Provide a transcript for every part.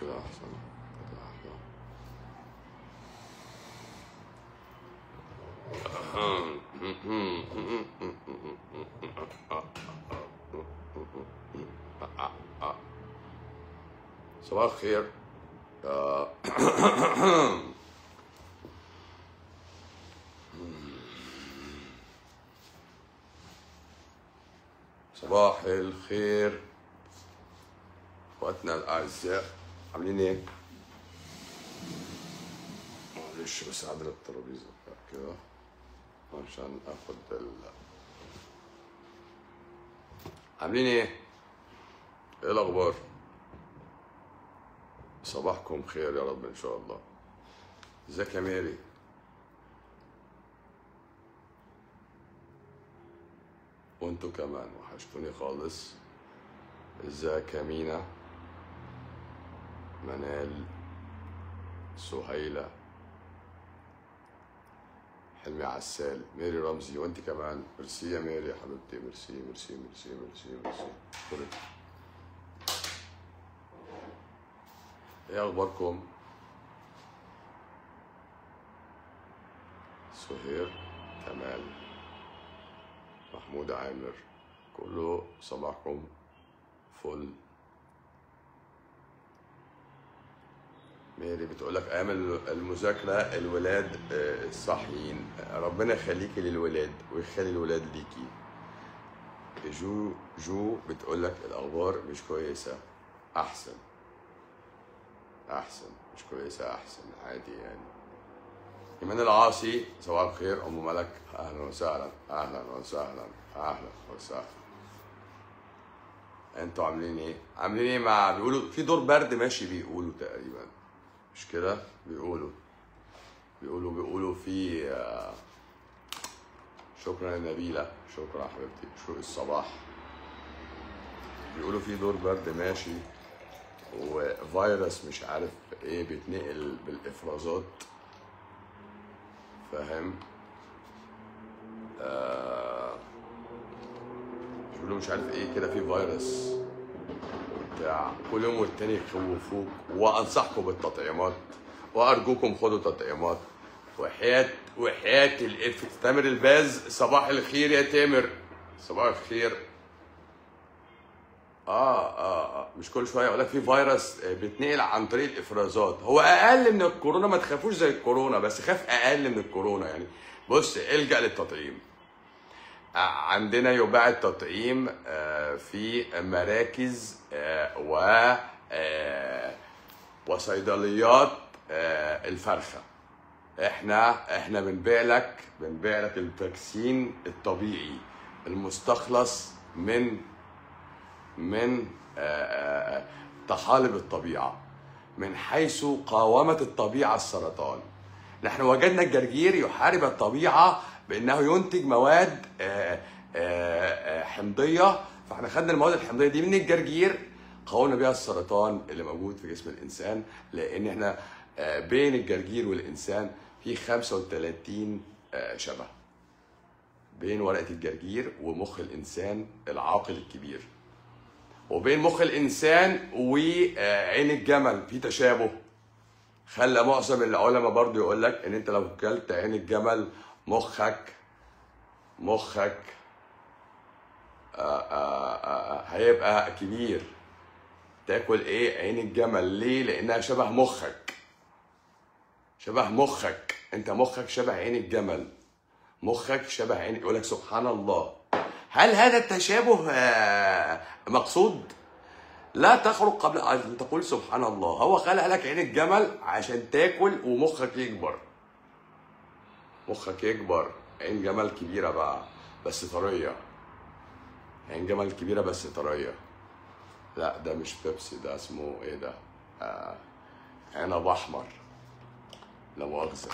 كده احسن كده احلى صباح الخير آه، صباح الخير اخواتنا الاعزاء عاملين ايه؟ معلش بس عدل الترابيزه كده عشان اخد ال عاملين ايه؟ ايه الاخبار؟ صباحكم خير يا رب ان شاء الله ازيك يا ميري؟ وانتوا كمان وحشتوني خالص ازيك يا مينا منال سهيلة حلمي عسال ميري رمزي وانت كمان ميرسي يا ميري يا حبيبتي ميرسي ميرسي ميرسي ميرسي ميرسي شكرا. ايه اخباركم سهير كمال محمود عامر كله صباحكم فل ميري بتقول لك ايام المذاكره الولاد آه، صاحيين ربنا يخليكي للولاد ويخلي الولاد ليكي جو جو بتقول لك الاخبار مش كويسه احسن احسن مش كويسه احسن عادي يعني ايمان العاصي صباح الخير ام ملك اهلا وسهلا اهلا وسهلا اهلا وسهلا انتوا عاملين ايه عاملين ايه مع بيقولوا في دور برد ماشي بيقولوا تقريبا مش كده بيقولوا بيقولوا بيقولوا في آه، شكرا يا نبيلة شكرا يا حبيبتي شروق الصباح بيقولوا في دور برد ماشي وفيروس مش عارف ايه بيتنقل بالافرازات فاهم آه بيقولوا مش عارف ايه كده في فيروس بتاع كل يوم والتاني يخوفوك وانصحكم بالتطعيمات وارجوكم خدوا تطعيمات وحياة وحياة الاف تامر الباز صباح الخير يا تامر صباح الخير اه اه اه مش كل شويه يقول لك في فيروس آه، بيتنقل عن طريق الافرازات هو اقل من الكورونا ما تخافوش زي الكورونا بس خاف اقل من الكورونا يعني بص الجا للتطعيم آه، عندنا يباع التطعيم آه، في مراكز آه، و آه، وصيدليات آه، الفرخه احنا احنا بنبيع لك بنبيع لك الفاكسين الطبيعي المستخلص من من آه، آه، طحالب الطبيعه من حيث قاومت الطبيعه السرطان نحن وجدنا الجرجير يحارب الطبيعه بانه ينتج مواد آه، آه، آه، حمضيه فاحنا خدنا المواد الحمضيه دي من الجرجير قاومنا بيها السرطان اللي موجود في جسم الانسان لان احنا آه، بين الجرجير والانسان في 35 آه، شبه بين ورقه الجرجير ومخ الانسان العاقل الكبير وبين مخ الانسان وعين الجمل في تشابه خلى معظم العلماء برضو يقول لك ان انت لو اكلت عين الجمل مخك مخك آآ آآ هيبقى كبير تاكل ايه عين الجمل ليه لانها شبه مخك شبه مخك انت مخك شبه عين الجمل مخك شبه عين يقول لك سبحان الله هل هذا التشابه آه، مقصود لا تخرج قبل ان تقول سبحان الله هو خلق لك عين الجمل عشان تاكل ومخك يكبر مخك يكبر عين جمل كبيرة بقى بس طرية عين جمل كبيرة بس طرية لا ده مش بيبسي ده اسمه ايه ده آه عنب احمر لا مؤاخذة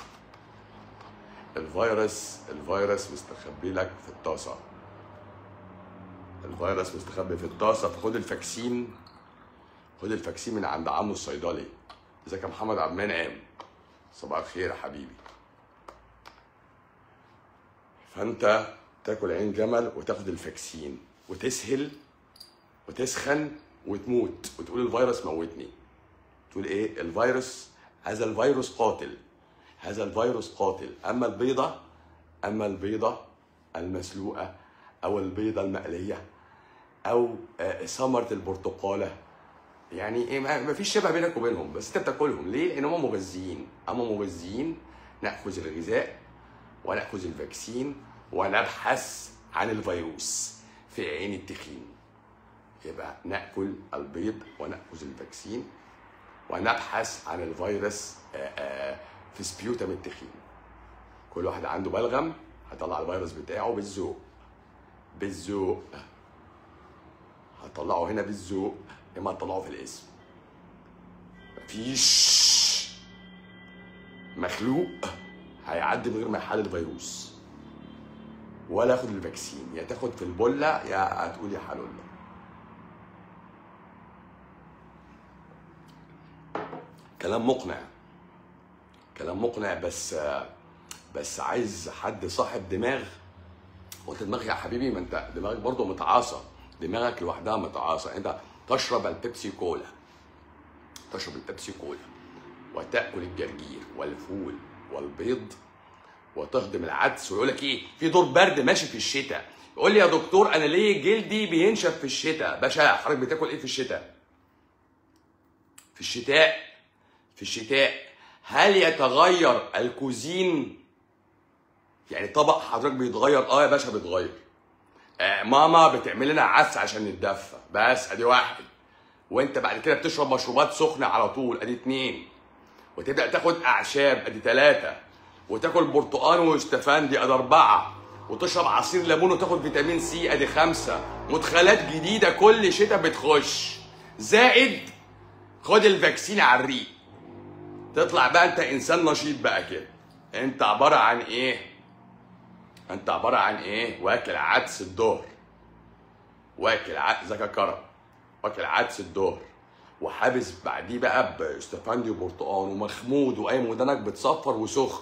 الفيروس الفيروس مستخبي لك في الطاسة الفيروس مستخبي في الطاسة فخد الفاكسين خد الفاكسين من عند عمو الصيدلي ازيك يا محمد عبد المنعم صباح الخير يا حبيبي فانت تاكل عين جمل وتاخد الفاكسين وتسهل وتسخن وتموت وتقول الفيروس موتني تقول ايه الفيروس هذا الفيروس قاتل هذا الفيروس قاتل اما البيضه اما البيضه المسلوقه او البيضه المقليه او آه، ثمره البرتقاله يعني ايه ما ما فيش شبه بينك وبينهم بس انت بتاكلهم ليه؟ لان هم مغذيين اما مغذيين ناخذ الغذاء وناخذ الفاكسين ونبحث عن الفيروس في عين التخين يبقى ناكل البيض وناخذ الفاكسين ونبحث عن الفيروس آه، آه، في سبيوتم التخين كل واحد عنده بلغم هيطلع الفيروس بتاعه بالذوق بالذوق هتطلعه هنا بالذوق اما هتطلعه في الاسم مفيش مخلوق هيعدي من غير ما يحل الفيروس ولا ياخد الفاكسين يا تاخد في البله يا هتقول يا حلول كلام مقنع كلام مقنع بس بس عايز حد صاحب دماغ وانت دماغك يا حبيبي ما انت دماغك برضه متعاصه دماغك لوحدها متعاصه انت تشرب البيبسي كولا تشرب البيبسي كولا وتاكل الجرجير والفول والبيض وتهضم العدس ويقول لك ايه في دور برد ماشي في الشتاء يقول لي يا دكتور انا ليه جلدي بينشف في الشتاء باشا حضرتك بتاكل ايه في الشتاء في الشتاء في الشتاء هل يتغير الكوزين يعني طبق حضرتك بيتغير اه يا باشا بيتغير آه ماما بتعمل لنا عدس عشان نتدفى بس ادي واحد وانت بعد كده بتشرب مشروبات سخنه على طول ادي اتنين وتبدا تاخد اعشاب ادي ثلاثه وتاكل برتقان واستفندي ادي اربعه وتشرب عصير ليمون وتاخد فيتامين سي ادي خمسه مدخلات جديده كل شتاء بتخش زائد خد الفاكسين على الريق تطلع بقى انت انسان نشيط بقى كده انت عباره عن ايه انت عباره عن ايه واكل عدس الظهر واكل عدس زكا كرم واكل عدس الظهر وحابس بعديه بقى باستفندي وبرتقان ومخمود وقايم ودانك بتصفر وسخن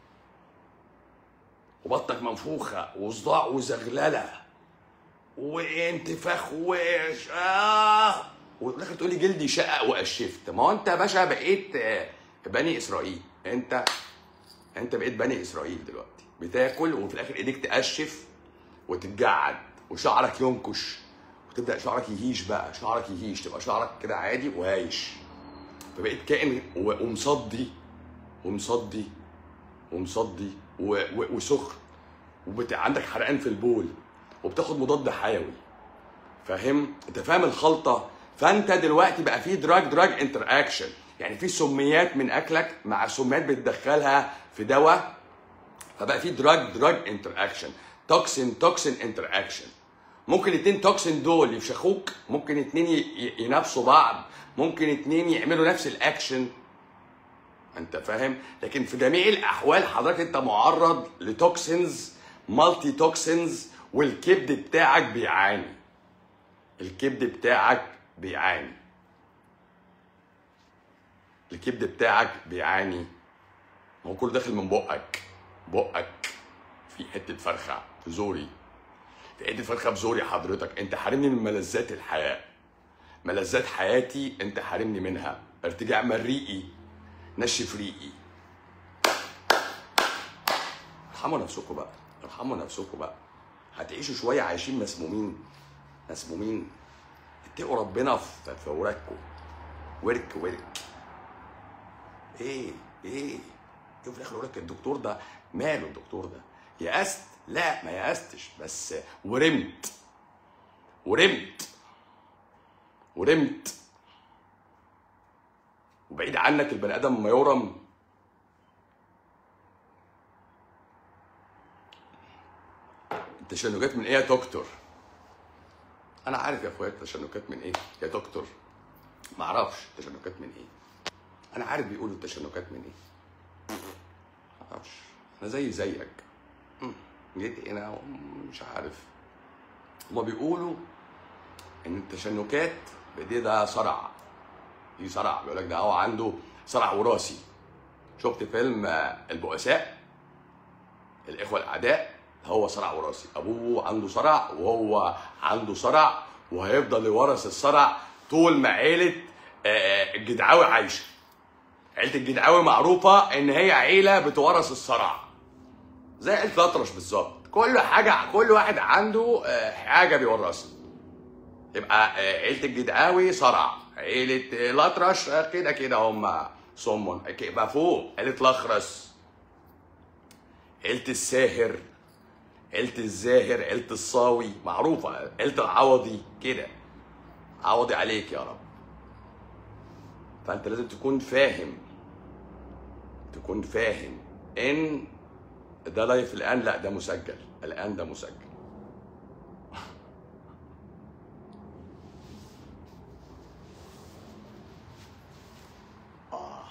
وبطنك منفوخه وصداع وزغلله وانتفاخ وش اه وفي الاخر تقول لي جلدي شقق وقشفت ما هو انت يا باشا بقيت آه، بني اسرائيل انت انت بقيت بني اسرائيل دلوقتي بتاكل وفي الاخر ايديك تقشف وتتجعد وشعرك ينكش وتبدا شعرك يهيش بقى شعرك يهيش تبقى شعرك كده عادي وهايش فبقيت كائن و- ومصدي ومصدي ومصدي و- و- وسخن وعندك حرقان في البول وبتاخد مضاد حيوي فاهم انت فاهم الخلطه فانت دلوقتي بقى في دراج دراج انتر اكشن يعني في سميات من اكلك مع سميات بتدخلها في دواء فبقى في دراج دراج انتر اكشن توكسين توكسين انتر اكشن ممكن اتنين توكسين دول يفشخوك ممكن اتنين ي- ي- ينافسوا بعض ممكن اتنين يعملوا نفس الاكشن انت فاهم لكن في جميع الاحوال حضرتك انت معرض لتوكسينز مالتي توكسينز والكبد بتاعك بيعاني الكبد بتاعك بيعاني الكبد بتاعك بيعاني ما هو كله داخل من بقك بقك في حته فرخه في زوري في حته فرخه في زوري حضرتك انت حارمني من ملذات الحياه ملذات حياتي انت حارمني منها ارتجاع مريئي نشف ريقي ارحموا نفسكم بقى ارحموا نفسكم بقى هتعيشوا شويه عايشين مسمومين مسمومين اتقوا ربنا في في ورككم ورك ورك ايه ايه شوف في الاخر يقول لك الدكتور ده ماله الدكتور ده يأست لا ما يأستش بس ورمت ورمت ورمت وبعيد عنك البني ادم ما يورم التشنجات من ايه يا دكتور انا عارف يا اخويا التشنجات من ايه يا دكتور ما اعرفش التشنجات من ايه انا عارف بيقولوا التشنجات من ايه ما اعرفش انا زي زيك مم. جيت هنا مش عارف هما بيقولوا ان التشنجات دي ده صرع دي صرع بيقول لك ده هو عنده صرع وراثي شفت فيلم آه، البؤساء الاخوه الاعداء هو صرع وراثي ابوه عنده صرع وهو عنده صرع وهيفضل يورث الصرع طول ما عيله آه، الجدعاوي عايشه عيله الجدعاوي معروفه ان هي عيله بتورث الصرع زي عيله الاطرش بالظبط كل حاجه كل واحد عنده آه، حاجه بيورثها يبقى آه، عيله الجدعاوي صرع عيله الاطرش آه، كده كده هم صم يبقى فوق عيله الاخرس عيله الساهر عيله الزاهر عيله الصاوي معروفه عيله العوضي كده عوضي عليك يا رب فانت لازم تكون فاهم تكون فاهم ان ده لايف الان لا ده مسجل الان ده مسجل آه.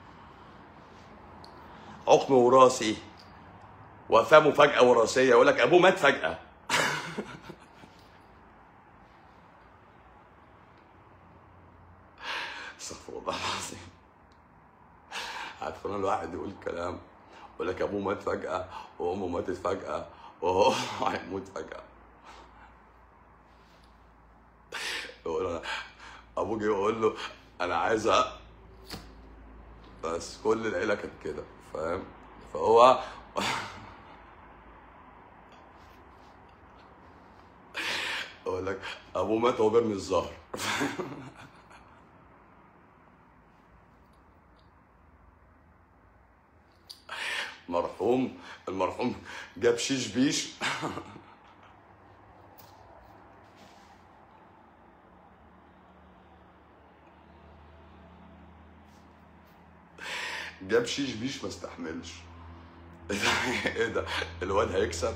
عقم وراثي وفاه مفاجأة وراثية يقول لك أبوه مات فجأة استغفر الله العظيم عارف ان الواحد يقول كلام يقول لك ابوه مات فجأة وامه ماتت فجأة وهو هيموت فجأة يقول انا ابوه جه يقول له انا عايز أ- بس كل العيلة كانت كده فاهم فهو يقول لك ابوه مات وهو بيرمي الزهر مرحوم المرحوم جاب شيش بيش جاب شيش بيش ما استحملش ايه ده الواد هيكسب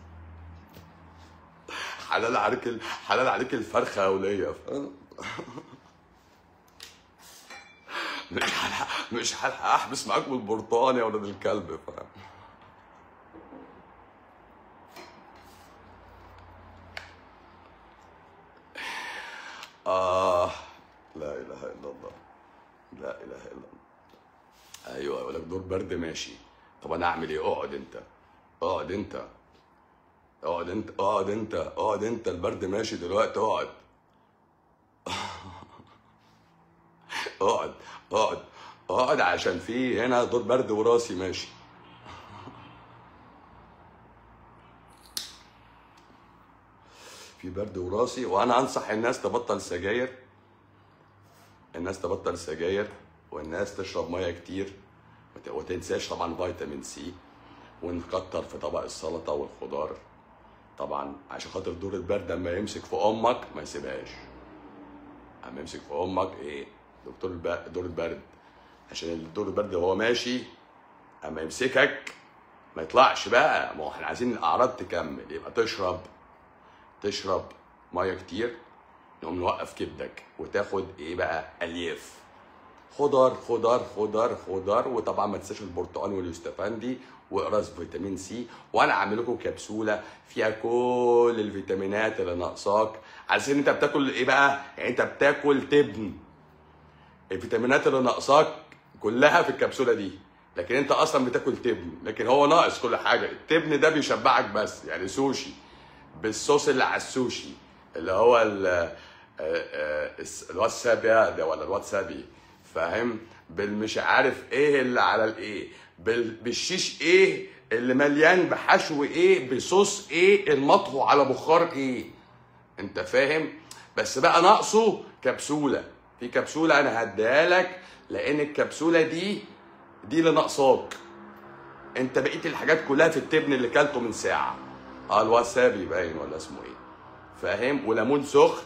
حلال عليك ال... حلال عليك الفرخه يا وليه فاهم؟ مش هلحق مش هلحق احبس معاك بالبرتقال يا ولاد الكلب فاهم آه لا إله إلا الله لا إله إلا الله أيوه يقول لك دور برد ماشي طب أنا أعمل إيه؟ اقعد أنت اقعد أنت اقعد أنت اقعد أنت اقعد أنت البرد ماشي دلوقتي اقعد اقعد اقعد اقعد عشان في هنا دور برد وراسي ماشي في برد وراسي وانا انصح الناس تبطل سجاير الناس تبطل سجاير والناس تشرب ميه كتير وت- وتنساش طبعا فيتامين سي ونكتر في طبق السلطه والخضار طبعا عشان خاطر دور البرد اما يمسك في امك ما يسيبهاش اما يمسك في امك ايه دكتور الب... دور البرد عشان الدور البرد وهو ماشي اما يمسكك ما يطلعش بقى ما هو احنا عايزين الاعراض تكمل يبقى تشرب تشرب ميه كتير نقوم نوقف كبدك وتاخد ايه بقى الياف خضار خضار خضار خضار وطبعا ما تنساش البرتقال واليوستفندي واقراص فيتامين سي وانا عامل لكم كبسوله فيها كل الفيتامينات اللي ناقصاك عايزين انت بتاكل ايه بقى يعني انت بتاكل تبن الفيتامينات اللي ناقصاك كلها في الكبسوله دي لكن انت اصلا بتاكل تبن لكن هو ناقص كل حاجه التبن ده بيشبعك بس يعني سوشي بالصوص اللي على السوشي اللي هو ال آه، آه، الس- الواتسابي ده ولا الواتسابي فاهم بالمش عارف ايه اللي على الايه بال- بالشيش ايه اللي مليان بحشو ايه بصوص ايه المطهو على بخار ايه انت فاهم بس بقى ناقصه كبسوله في كبسوله انا هديها لك لان الكبسوله دي دي اللي ناقصاك انت بقيت الحاجات كلها في التبن اللي كلته من ساعه اه الواسابي باين ولا اسمه ايه فاهم وليمون سخن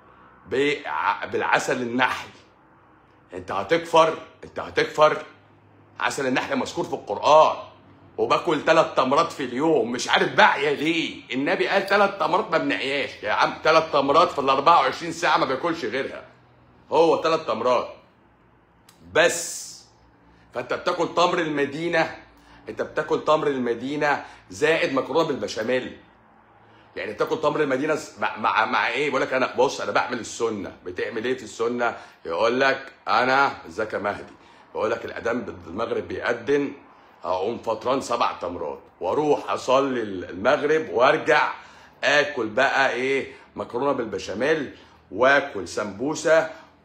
بع- بالعسل النحل انت هتكفر انت هتكفر عسل النحل مذكور في القران وباكل ثلاث تمرات في اليوم مش عارف باعيه ليه النبي قال ثلاث تمرات ما بنعياش يا عم ثلاث تمرات في ال 24 ساعه ما بياكلش غيرها هو ثلاث تمرات بس فانت بتاكل تمر المدينه انت بتاكل تمر المدينه زائد مكرونه بالبشاميل يعني بتاكل تمر المدينه س- مع مع, مع ايه بقول لك انا بص انا بعمل السنه بتعمل ايه في السنه يقول لك انا ازيك يا مهدي يقول لك الاذان المغرب بيأذن اقوم فطران سبع تمرات واروح اصلي المغرب وارجع اكل بقى ايه مكرونه بالبشاميل واكل سمبوسه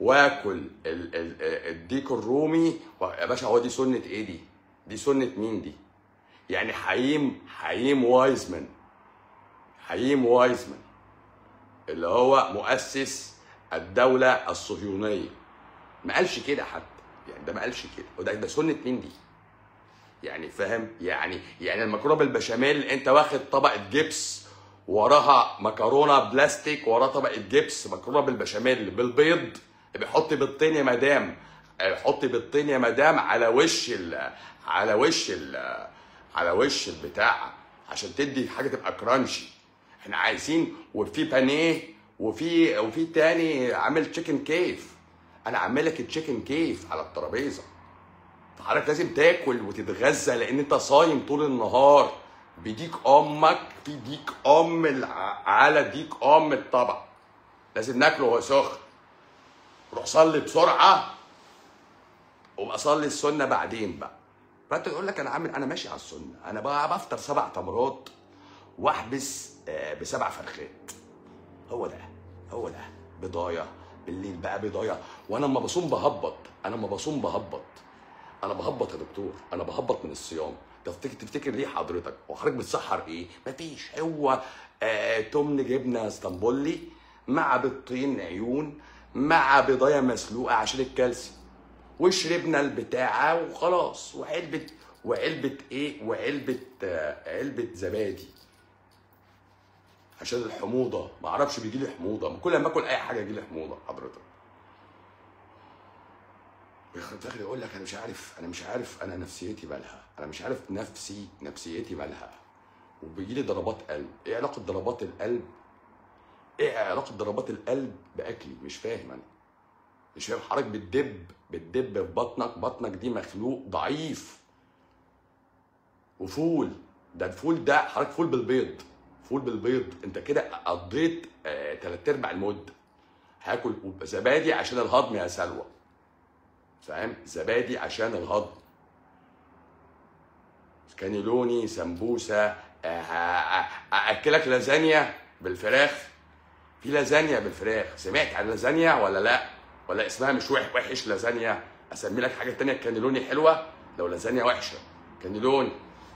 واكل ال- ال- الديك الرومي و- يا باشا هو دي سنه ايه دي؟ دي سنه مين دي؟ يعني حييم حييم وايزمان حييم وايزمان اللي هو مؤسس الدوله الصهيونيه ما قالش كده حتى يعني ده ما قالش كده وده ده سنه مين دي؟ يعني فاهم يعني يعني المكرونه بالبشاميل انت واخد طبقه جبس وراها مكرونه بلاستيك وراها طبقه جبس مكرونه بالبشاميل بالبيض بيحط بيضتين يا مدام حط بيضتين يا مدام على وش ال على وش ال على وش البتاع عشان تدي حاجه تبقى كرانشي احنا عايزين وفي بانيه وفي وفي تاني عامل تشيكن كيف انا عامل لك التشيكن كيف على الترابيزه فحضرتك لازم تاكل وتتغذى لان انت صايم طول النهار بديك امك في ديك ام الع- على ديك ام الطبق لازم ناكله وهو سخن روح صلي بسرعه وابقى صلي السنه بعدين بقى فانت تقول لك انا عامل انا ماشي على السنه انا بقى بفطر سبع تمرات واحبس آه، بسبع فرخات هو ده هو ده بضايه بالليل بقى بضايه وانا لما بصوم بهبط انا لما بصوم بهبط انا بهبط يا دكتور انا بهبط من الصيام تفتكر تفتكر ليه حضرتك وحضرتك بتسحر ايه مفيش هو آه تمن جبنه اسطنبولي مع بيضتين عيون مع بضايه مسلوقه عشان الكالسيوم وشربنا البتاعه وخلاص وعلبه وعلبه ايه وعلبه آه علبه زبادي عشان الحموضه ما اعرفش بيجي لي حموضه كل ما اكل اي حاجه يجي لي حموضه حضرتك ويخرب في الاخر يقول لك انا مش عارف انا مش عارف انا نفسيتي مالها انا مش عارف نفسي نفسيتي مالها وبيجي لي ضربات قلب ايه علاقه ضربات القلب ايه علاقه ضربات القلب باكلي مش فاهم انا مش فاهم حضرتك بتدب بتدب في بطنك بطنك دي مخلوق ضعيف وفول ده الفول ده حضرتك فول بالبيض فول بالبيض انت كده قضيت آه تلات ارباع المده هاكل زبادي عشان الهضم يا سلوى فاهم زبادي عشان الهضم كانيلوني سمبوسه آه، آه، ااكلك لازانيا بالفراخ في لازانيا بالفراخ سمعت عن لازانيا ولا لا ولا اسمها مش وح- وحش لازانيا اسمي لك حاجه تانية كانيلوني حلوه لو لازانيا وحشه كانيلوني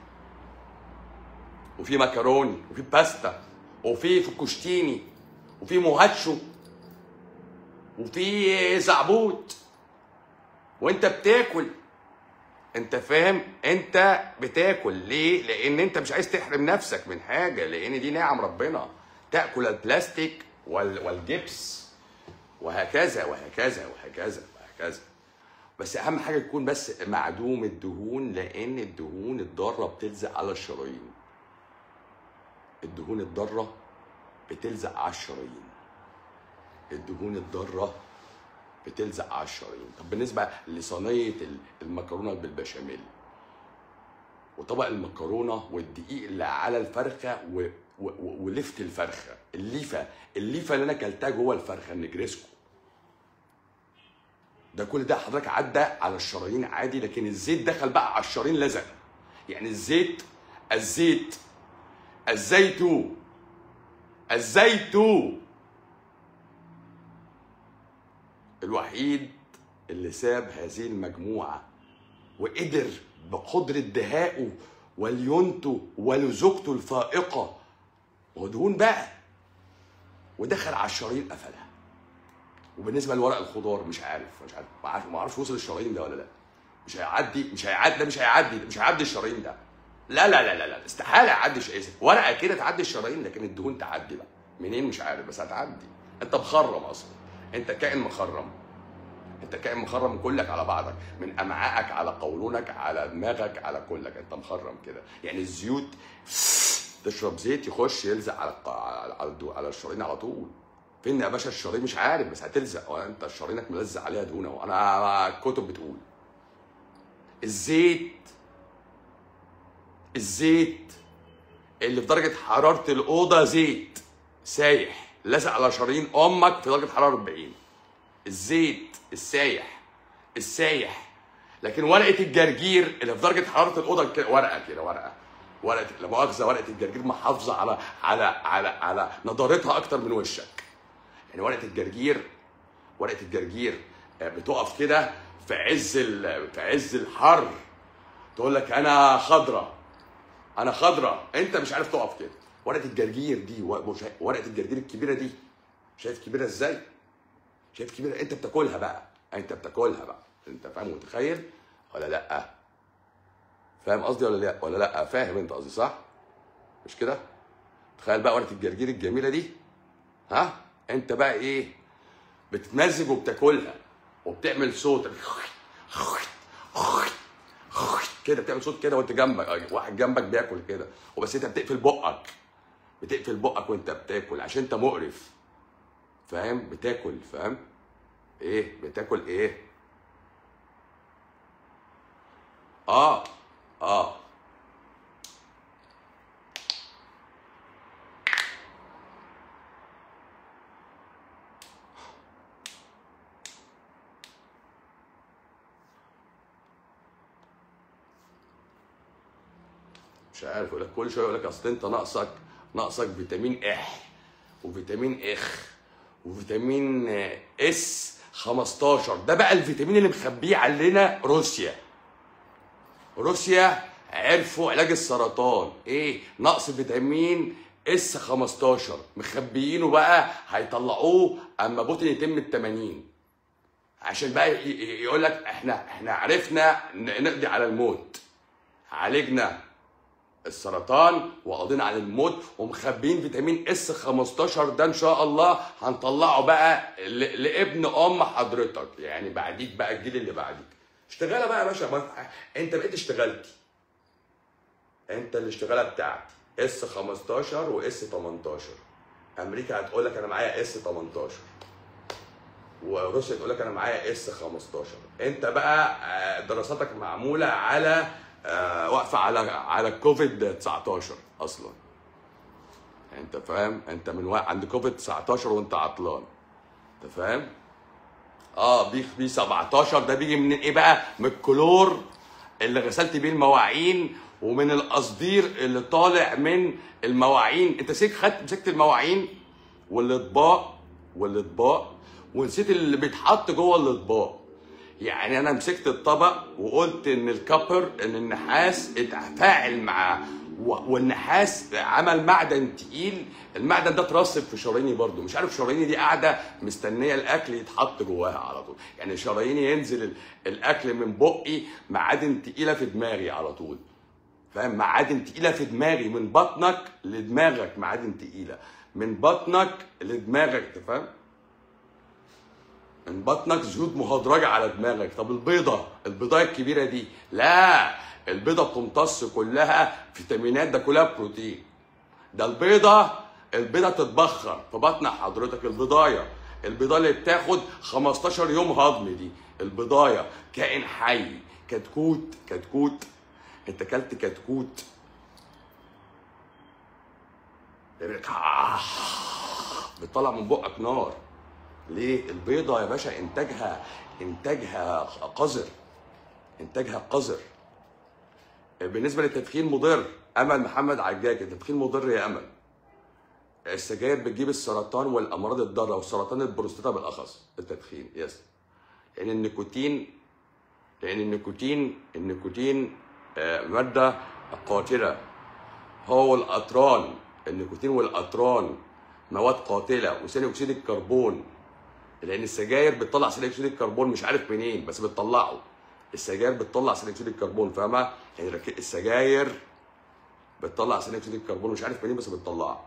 وفي مكروني وفي باستا وفي فوكوشتيني وفي موهاتشو وفي زعبوط وانت بتاكل انت فاهم انت بتاكل ليه لان انت مش عايز تحرم نفسك من حاجه لان دي نعم ربنا تاكل البلاستيك وال... والجبس وهكذا وهكذا وهكذا وهكذا بس اهم حاجه تكون بس معدوم الدهون لان الدهون الضاره بتلزق على الشرايين الدهون الضاره بتلزق على الشرايين الدهون الضاره بتلزق على الشرايين طب بالنسبه لصينيه ال- المكرونه بالبشاميل وطبق المكرونه والدقيق اللي على الفرخه و... و... و... ولفت الفرخه الليفه الليفه اللي انا اكلتها جوه الفرخه النجريسكو ده كل ده حضرتك عدى على الشرايين عادي لكن الزيت دخل بقى على الشرايين لزق يعني الزيت الزيت الزيت الزيت الوحيد اللي ساب هذه المجموعة وقدر بقدرة دهائه وليونته ولزوجته الفائقة ودهون بقى ودخل على الشرايين قفلها وبالنسبة لورق الخضار مش عارف مش عارف ما عارف ما اعرفش وصل الشرايين ده ولا لا مش هيعدي مش هيعدي ده مش هيعدي ده مش هيعدي الشرايين ده لا لا لا لا لا استحالة يعدي ش- ورقة كده تعدي الشرايين لكن الدهون تعدي بقى منين مش عارف بس هتعدي انت مخرم اصلا انت كائن مخرم انت كائن مخرم كلك على بعضك من امعائك على قولونك على دماغك على كلك انت مخرم كده يعني الزيوت تشرب زيت يخش يلزق على الق- على على, الدو- على الشرايين على طول فين يا باشا الشرايين مش عارف بس هتلزق وانت شرايينك ملزق عليها دهون اهو انا الكتب بتقول الزيت الزيت اللي في درجه حراره الاوضه زيت سايح لزق على شرايين امك في درجه حراره 40 الزيت السايح السايح لكن ورقه الجرجير اللي في درجه حراره الاوضه كده ورقه كده ورقه ورقه لا مؤاخذه ورقه الجرجير محافظه على على على على نضارتها اكتر من وشك يعني ورقه الجرجير ورقه الجرجير آه، بتقف كده في عز ال- في عز الحر تقول لك انا خضره انا خضره انت مش عارف تقف كده ورقه الجرجير دي و- مش- ورقه الجرجير الكبيره دي شايف كبيره ازاي شايف كبيره انت بتاكلها بقى انت بتاكلها بقى انت فاهم متخيل ولا لا فاهم قصدي ولا لا ولا لا فاهم انت قصدي صح مش كده تخيل بقى ورقه الجرجير الجميله دي ها انت بقى ايه بتتمزج وبتاكلها وبتعمل صوت كده بتعمل صوت كده وانت جنبك واحد جنبك بياكل كده وبس انت بتقفل بقك بتقفل بقك وانت بتاكل عشان انت مقرف فاهم بتاكل فاهم ايه بتاكل ايه اه اه مش عارف يقول لك كل شويه يقول لك اصل انت ناقصك ناقصك فيتامين اح وفيتامين اخ وفيتامين آه، اس 15 ده بقى الفيتامين اللي مخبيه علينا روسيا روسيا عرفوا علاج السرطان ايه نقص فيتامين اس 15 مخبيينه بقى هيطلعوه اما بوتين يتم ال 80 عشان بقى ي- ي- يقول لك احنا احنا عرفنا ن- نقضي على الموت عالجنا السرطان وقضينا على الموت ومخبيين فيتامين اس 15 ده ان شاء الله هنطلعه بقى ل- لابن ام حضرتك يعني بعديك بقى الجيل اللي بعديك اشتغلها بقى يا باشا ما- انت بقيت اشتغلتي انت الاشتغاله بتاعتي اس 15 واس 18 امريكا هتقول لك انا معايا اس 18 وروسيا تقول لك انا معايا اس 15 انت بقى آه، دراساتك معموله على آه، واقفه على على كوفيد 19 اصلا انت فاهم انت من وقت عند كوفيد 19 وانت عطلان انت فاهم اه بي بي 17 ده بيجي من ايه بقى من الكلور اللي غسلت بيه المواعين ومن القصدير اللي طالع من المواعين انت سيك خدت مسكت المواعين والاطباق والاطباق ونسيت اللي بيتحط جوه الاطباق يعني انا مسكت الطبق وقلت ان الكبر ان النحاس اتفاعل مع و- والنحاس عمل معدن تقيل المعدن ده اترسب في شراييني برضو مش عارف شراييني دي قاعده مستنيه الاكل يتحط جواها على طول يعني شراييني ينزل ال- الاكل من بقي معادن تقيله في دماغي على طول فاهم معادن تقيله في دماغي من بطنك لدماغك معادن تقيله من بطنك لدماغك انت فاهم من بطنك زيوت مهدرجه على دماغك طب البيضه البيضايه الكبيره دي لا البيضه بتمتص كلها فيتامينات ده كلها بروتين ده البيضه البيضه تتبخر في بطن حضرتك البضايه البيضه اللي بتاخد 15 يوم هضم دي البضايه كائن حي كتكوت كتكوت انت اكلت كتكوت بتطلع من بقك نار ليه البيضه يا باشا انتاجها انتاجها قذر انتاجها قذر بالنسبه للتدخين مضر امل محمد عجاج التدخين مضر يا امل السجاير بتجيب السرطان والامراض الضاره وسرطان البروستاتا بالاخص التدخين يس لان النيكوتين لان النيكوتين النيكوتين آه، ماده قاتله هو الاطران النيكوتين والاطران مواد قاتله وثاني اكسيد الكربون لان السجاير بتطلع ثاني اكسيد الكربون مش عارف منين بس بتطلعه السجاير بتطلع ثاني اكسيد الكربون فاهمه يعني رك- السجاير بتطلع ثاني اكسيد الكربون مش عارف منين بس بتطلعه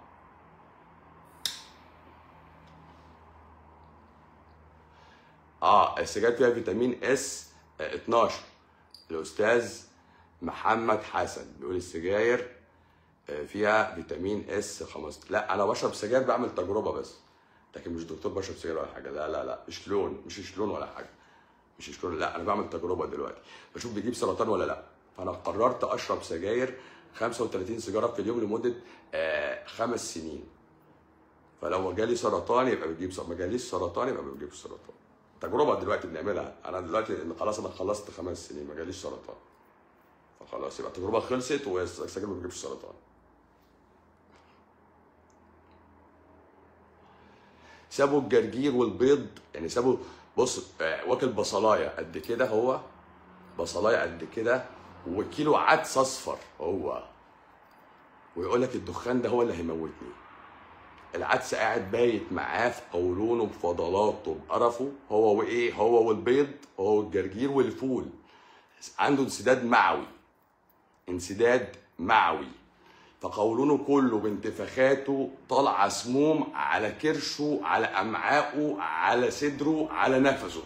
اه السجاير فيها فيتامين اس 12 الاستاذ محمد حسن بيقول السجاير آه، فيها فيتامين اس 5 لا انا بشرب سجاير بعمل تجربه بس لكن مش دكتور بشرب سجاير ولا حاجه لا لا لا مش لون مش شلون ولا حاجه مش شلون لا انا بعمل تجربه دلوقتي بشوف بيجيب سرطان ولا لا فانا قررت اشرب سجاير 35 سيجاره في اليوم لمده آه خمس سنين فلو جالي سرطان يبقى بيجيب سرطان ما جاليش سرطان يبقى ما بيجيبش سرطان تجربه دلوقتي بنعملها انا دلوقتي إن خلاص انا خلصت خمس سنين ما جاليش سرطان فخلاص يبقى التجربه خلصت والسجاير ما بيجيبش سرطان سابوا الجرجير والبيض يعني سابوا بص آه، واكل بصلايه قد كده هو بصلايه قد كده وكيلو عدس اصفر هو ويقول لك الدخان ده هو اللي هيموتني العدس قاعد بايت معاه في قولونه بفضلاته بقرفه هو وايه هو والبيض هو والجرجير والفول عنده انسداد معوي انسداد معوي فقولونه كله بانتفاخاته طالعه سموم على كرشه على امعائه على صدره على نفسه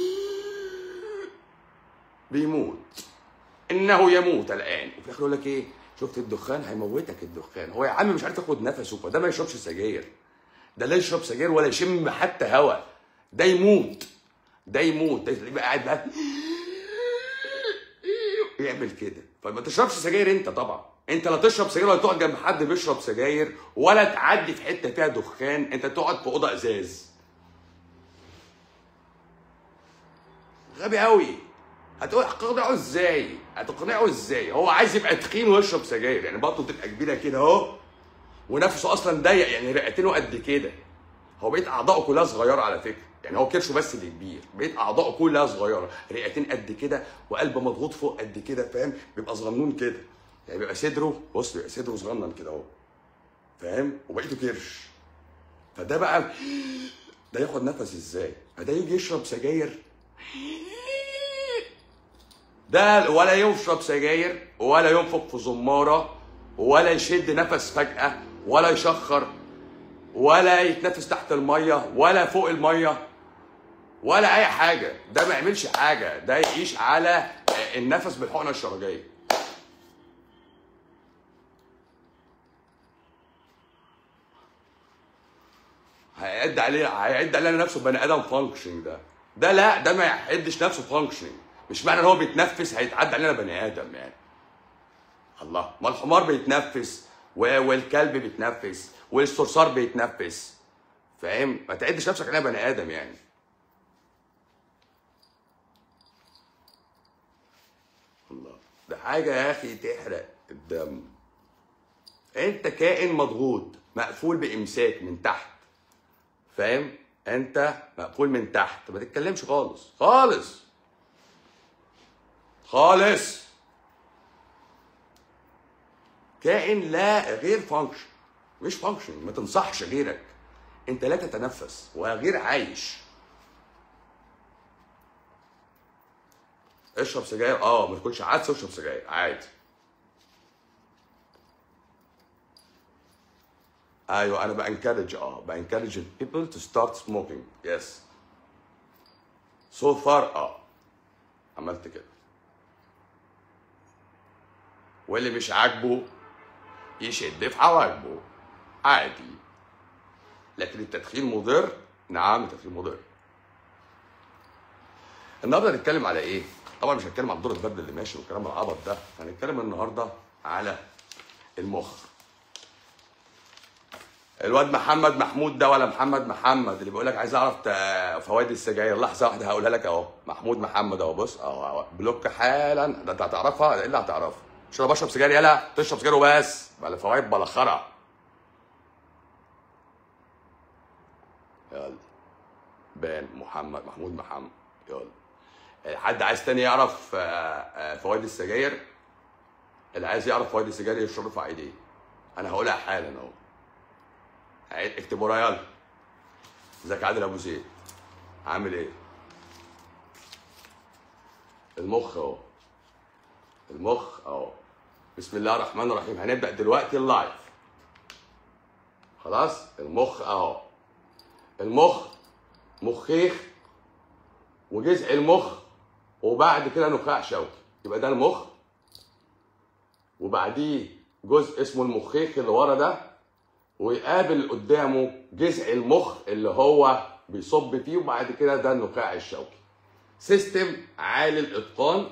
بيموت انه يموت الان وفي الاخر يقول لك ايه شفت الدخان هيموتك الدخان هو يا عم مش عارف ياخد نفسه فده ما يشربش سجاير ده لا يشرب سجاير ولا يشم حتى هوا ده يموت ده يموت ده يبقى قاعد بقى يعمل كده فما تشربش سجاير انت طبعا انت لا تشرب سجاير ولا تقعد جنب حد بيشرب سجاير ولا تعدي في حته فيها دخان انت تقعد في اوضه ازاز غبي قوي هتقول هتقنعه ازاي هتقنعه ازاي هو عايز يبقى تخين ويشرب سجاير يعني بطنه تبقى كبيره كده اهو ونفسه اصلا ضيق يعني رئتينه قد كده هو بقيت اعضائه كلها صغيره على فكره يعني هو كرشه بس اللي كبير بقيت اعضائه كلها صغيره رئتين قد كده وقلب مضغوط فوق قد كده فاهم بيبقى صغنون كده يعني بيبقى صدره بص بيبقى صدره صغنن كده اهو فاهم وبقيته كرش فده بقى ده ياخد نفس ازاي فده يجي يشرب سجاير ده ولا يشرب سجاير ولا ينفق في زماره ولا يشد نفس فجاه ولا يشخر ولا يتنفس تحت الميه ولا فوق الميه ولا اي حاجه ده ما يعملش حاجه ده يعيش على النفس بالحقنه الشرجيه هيعد عليه هيعد عليه نفسه بني ادم فانكشن ده ده لا ده ما يعدش نفسه فانكشننج مش معنى ان هو بيتنفس هيتعدى علينا بني ادم يعني الله ما الحمار بيتنفس و- والكلب بيتنفس والصرصار بيتنفس فاهم ما تعدش نفسك علينا بني ادم يعني الله ده حاجه يا اخي تحرق الدم انت كائن مضغوط مقفول بامساك من تحت فاهم انت مقفول من تحت ما تتكلمش خالص خالص خالص كائن لا غير فانكشن مش فانكشن ما تنصحش غيرك انت لا تتنفس وغير عايش اشرب سجاير اه ما تاكلش عدس واشرب سجاير عادي ايوه انا بانكرج اه بانكرج people to start smoking yes so far اه عملت كده واللي مش عاجبه يشد في عواجبه عادي لكن التدخين مضر نعم التدخين مضر النهارده هنتكلم على ايه طبعا مش هنتكلم عن دور البرد اللي ماشي والكلام العبط ده هنتكلم النهارده على المخ الواد محمد محمود ده ولا محمد محمد اللي بيقول لك عايز اعرف تا- فوائد السجاير لحظه واحده هقولها لك اهو محمود محمد اهو بص اهو أهو. بلوك حالا ده انت هتعرفها ده ايه اللي هتعرفها مش انا بشرب سجاير يلا تشرب سجاير وبس بلا فوائد بلا خرا يلا بان محمد محمود محمد يلا حد عايز تاني يعرف آه، آه، فوائد السجاير اللي عايز يعرف فوائد السجاير يشرب رفع ايديه انا هقولها حالا اهو عيد- اكتب ورايا يلا ازيك يا عادل ابو زيد عامل ايه المخ اهو المخ اهو بسم الله الرحمن الرحيم هنبدا دلوقتي اللايف خلاص المخ اهو المخ مخيخ وجذع المخ وبعد كده نخاع شوكي يبقى ده المخ وبعديه جزء اسمه المخيخ اللي ورا ده ويقابل قدامه جذع المخ اللي هو بيصب فيه وبعد كده ده النخاع الشوكي سيستم عالي الاتقان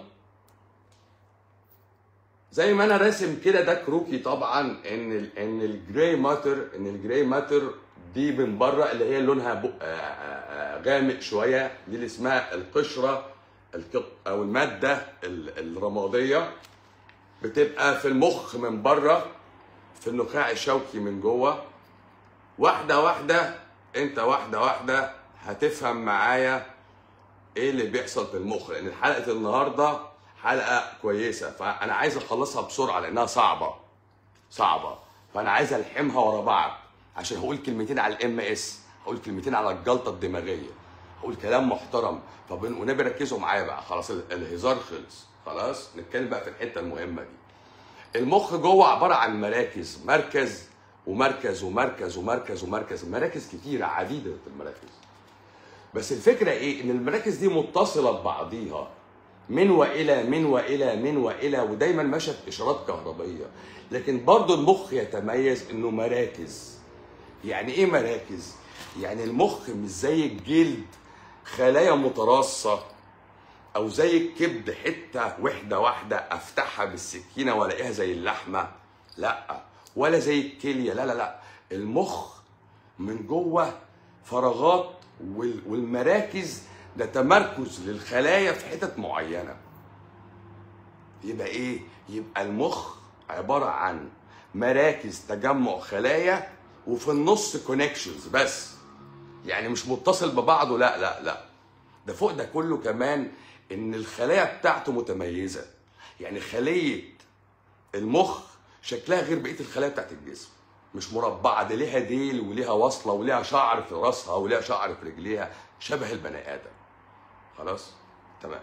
زي ما انا راسم كده ده كروكي طبعا ان ال ان الجراي ماتر ان الجراي ماتر دي من بره اللي هي لونها بق- آه، آه، آه، غامق شويه دي اللي اسمها القشره الق- او الماده ال- الرماديه بتبقى في المخ من بره في النخاع الشوكي من جوه واحده واحده انت واحده واحده هتفهم معايا ايه اللي بيحصل في المخ لان حلقه النهارده حلقه كويسه فانا عايز اخلصها بسرعه لانها صعبه صعبه فانا عايز الحمها ورا بعض عشان هقول كلمتين على الام اس هقول كلمتين على الجلطه الدماغيه هقول كلام محترم طب ونبي ركزوا معايا بقى خلاص ال- الهزار خلص خلاص نتكلم بقى في الحته المهمه دي المخ جوه عباره عن مراكز مركز ومركز ومركز ومركز ومركز مراكز كتيره عديده المراكز بس الفكره ايه ان المراكز دي متصله ببعضيها من والى من والى من والى ودايما ماشيه باشارات كهربائيه لكن برضه المخ يتميز انه مراكز يعني ايه مراكز يعني المخ مش زي الجلد خلايا متراصه او زي الكبد حته وحده واحده افتحها بالسكينه والاقيها زي اللحمه لا ولا زي الكليه لا لا لا المخ من جوه فراغات وال- والمراكز ده تمركز للخلايا في حتت معينه يبقى ايه يبقى المخ عباره عن مراكز تجمع خلايا وفي النص كونكشنز بس يعني مش متصل ببعضه لا لا لا ده فوق ده كله كمان ان الخلايا بتاعته متميزه يعني خليه المخ شكلها غير بقيه الخلايا بتاعت الجسم مش مربعه ده ليها ديل وليها وصله وليها شعر في راسها وليها شعر في رجليها شبه البني ادم خلاص تمام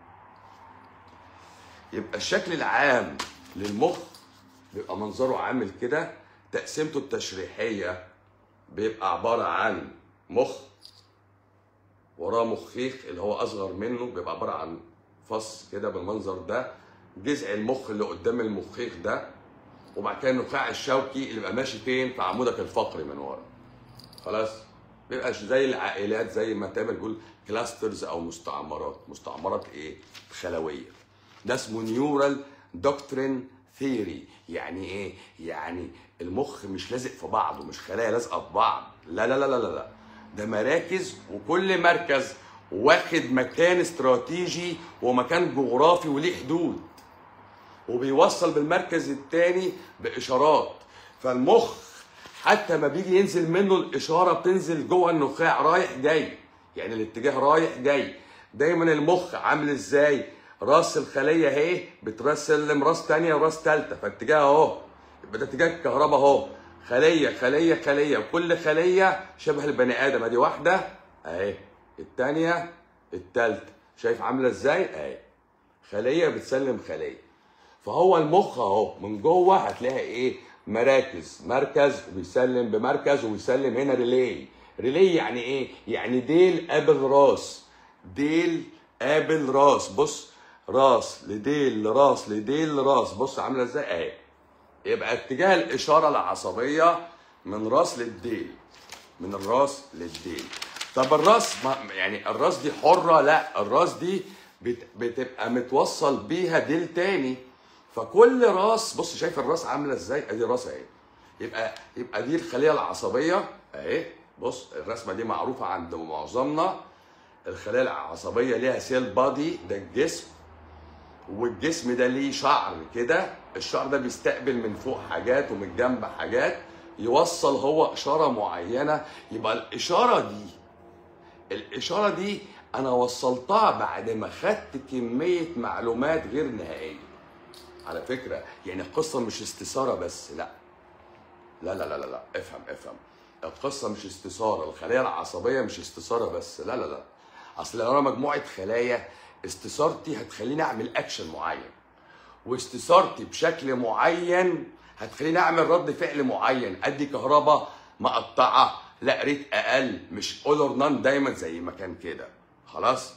يبقى الشكل العام للمخ بيبقى منظره عامل كده تقسيمته التشريحيه بيبقى عباره عن مخ وراه مخيخ اللي هو اصغر منه بيبقى عباره عن فص كده بالمنظر ده جذع المخ اللي قدام المخيخ ده وبعد كده النخاع الشوكي اللي بيبقى ماشي فين في عمودك الفقري من ورا خلاص بيبقى زي العائلات زي ما تامر بيقول كلاسترز او مستعمرات مستعمرات ايه خلويه ده اسمه نيورال دوكترين ثيوري يعني ايه يعني المخ مش لازق في بعضه مش خلايا لازقه في بعض لا لا لا لا لا لا ده مراكز وكل مركز واخد مكان استراتيجي ومكان جغرافي وليه حدود وبيوصل بالمركز الثاني باشارات فالمخ حتى ما بيجي ينزل منه الاشاره بتنزل جوه النخاع رايح جاي يعني الاتجاه رايح جاي دايما المخ عامل ازاي راس الخليه اهي بترسلم راس تانية وراس تالتة فاتجاه اهو يبقى ده اتجاه الكهرباء اهو خليه خليه خليه وكل خليه شبه البني ادم ادي واحده اهي الثانيه الثالثه شايف عامله ازاي اهي خليه بتسلم خليه فهو المخ اهو من جوه هتلاقي ايه مراكز مركز وبيسلم بمركز وبيسلم هنا ريلي ريلي يعني ايه يعني ديل قابل راس ديل قابل راس بص راس لديل لراس لديل لراس بص عامله ازاي اهي يبقى اتجاه الاشاره العصبيه من راس للديل من الراس للديل طب الراس ما يعني الراس دي حره لا الراس دي بت- بتبقى متوصل بيها ديل تاني فكل راس بص شايف الراس عامله ازاي ادي الراس اهي يبقى يبقى دي الخليه العصبيه اهي بص الرسمه دي معروفه عند معظمنا الخلايا العصبيه ليها سيل بادي ده الجسم والجسم ده ليه شعر كده الشعر ده بيستقبل من فوق حاجات ومن الجنب حاجات يوصل هو اشاره معينه يبقى الاشاره دي الاشاره دي انا وصلتها بعد ما خدت كميه معلومات غير نهائيه على فكره يعني القصه مش استثاره بس لا لا لا لا لا, لا. افهم افهم القصه مش استثاره الخلايا العصبيه مش استثاره بس لا لا لا اصل لو انا مجموعه خلايا استثارتي هتخليني اعمل اكشن معين واستثارتي بشكل معين هتخليني اعمل رد فعل معين ادي كهرباء مقطعه لا ريت اقل مش اول اور نان دايما زي ما كان كده خلاص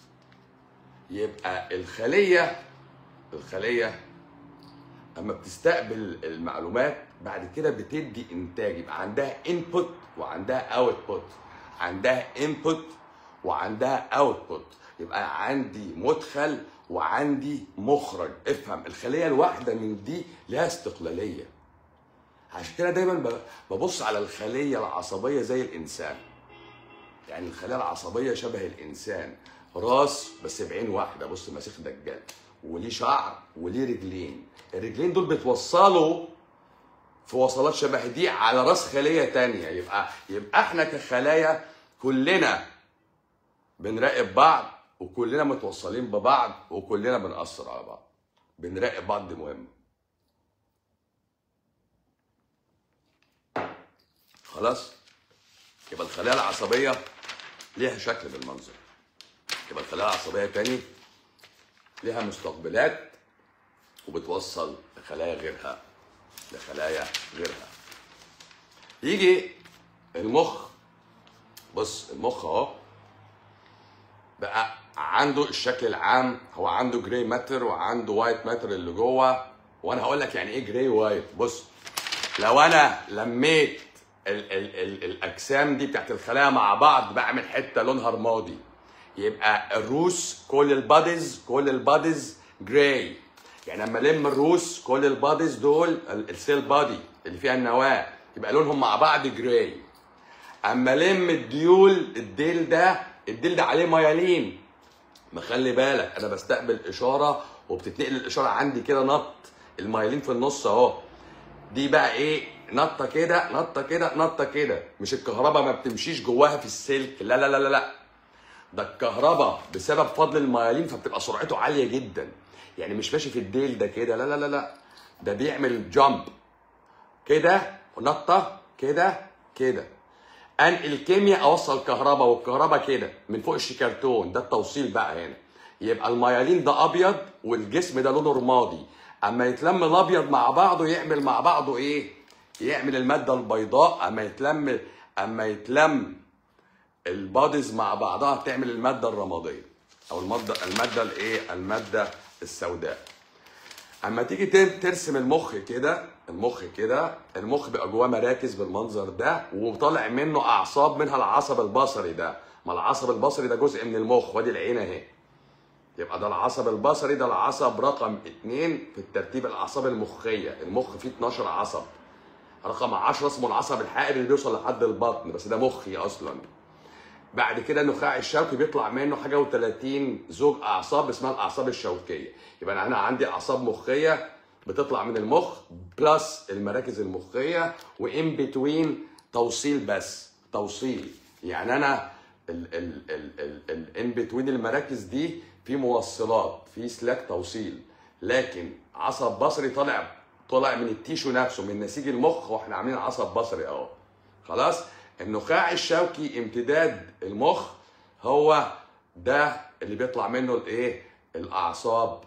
يبقى الخليه الخليه اما بتستقبل المعلومات بعد كده بتدي انتاج يبقى عندها انبوت وعندها اوتبوت عندها انبوت وعندها اوتبوت يبقى عندي مدخل وعندي مخرج افهم الخليه الواحده من دي لها استقلاليه عشان كده دايما ب- ببص على الخليه العصبيه زي الانسان يعني الخلايا العصبيه شبه الانسان راس بس بعين واحده بص مسيخ دجال وليه شعر وليه رجلين الرجلين دول بتوصلوا في وصلات شبه دي على راس خليه تانية يبقى يبقى احنا كخلايا كلنا بنراقب بعض وكلنا متوصلين ببعض وكلنا بنأثر على بعض بنراقب بعض دي مهمه خلاص يبقى الخلايا العصبيه ليها شكل بالمنظر يبقى الخلايا العصبيه تاني ليها مستقبلات وبتوصل لخلايا غيرها لخلايا غيرها يجي المخ بص المخ اهو بقى عنده الشكل العام هو عنده جراي ماتر وعنده وايت ماتر اللي جوه وانا هقول لك يعني ايه جراي وايت بص لو انا لميت ال ال ال الاجسام دي بتاعت الخلايا مع بعض بعمل حته لونها رمادي يبقى الروس كل الباديز كل الباديز جراي يعني لما الم الروس كل الباديز دول ال- السيل بادي اللي فيها النواه يبقى لونهم مع بعض جراي اما لم الديول الديل ده الديل ده عليه ميالين ما خلي بالك انا بستقبل اشاره وبتتنقل الاشاره عندي كده نط الميالين في النص اهو دي بقى ايه نطه كده نطه كده نطه كده مش الكهرباء ما بتمشيش جواها في السلك لا لا لا لا لا ده الكهرباء بسبب فضل الميالين فبتبقى سرعته عاليه جدا يعني مش ماشي في الديل ده كده لا لا لا لا ده بيعمل جامب كده ونطه كده كده انقل كيمياء اوصل كهرباء والكهرباء كده من فوق الشيكرتون ده التوصيل بقى هنا يبقى الميالين ده ابيض والجسم ده لونه رمادي اما يتلم الابيض مع بعضه يعمل مع بعضه ايه يعمل الماده البيضاء اما يتلم اما يتلم الباديز مع بعضها تعمل الماده الرماديه او الماده الماده الايه الماده السوداء اما تيجي تر- ترسم المخ كده المخ كده المخ بيبقى جواه مراكز بالمنظر ده وطالع منه اعصاب منها العصب البصري ده ما العصب البصري ده جزء من المخ وادي العين اهي يبقى ده العصب البصري ده العصب رقم اتنين في الترتيب الاعصاب المخيه المخ فيه 12 عصب رقم 10 اسمه العصب الحائر اللي بيوصل لحد البطن بس ده مخي اصلا بعد كده النخاع الشوكي بيطلع منه حاجه و30 زوج اعصاب اسمها الاعصاب الشوكيه يبقى انا عندي اعصاب مخيه بتطلع من المخ بلس المراكز المخيه وان بتوين توصيل بس توصيل يعني انا الان بتوين المراكز دي في موصلات في سلاك توصيل لكن عصب بصري طالع طالع من التيشو نفسه من نسيج المخ واحنا عاملين عصب بصري اهو خلاص النخاع الشوكي امتداد المخ هو ده اللي بيطلع منه الايه الاعصاب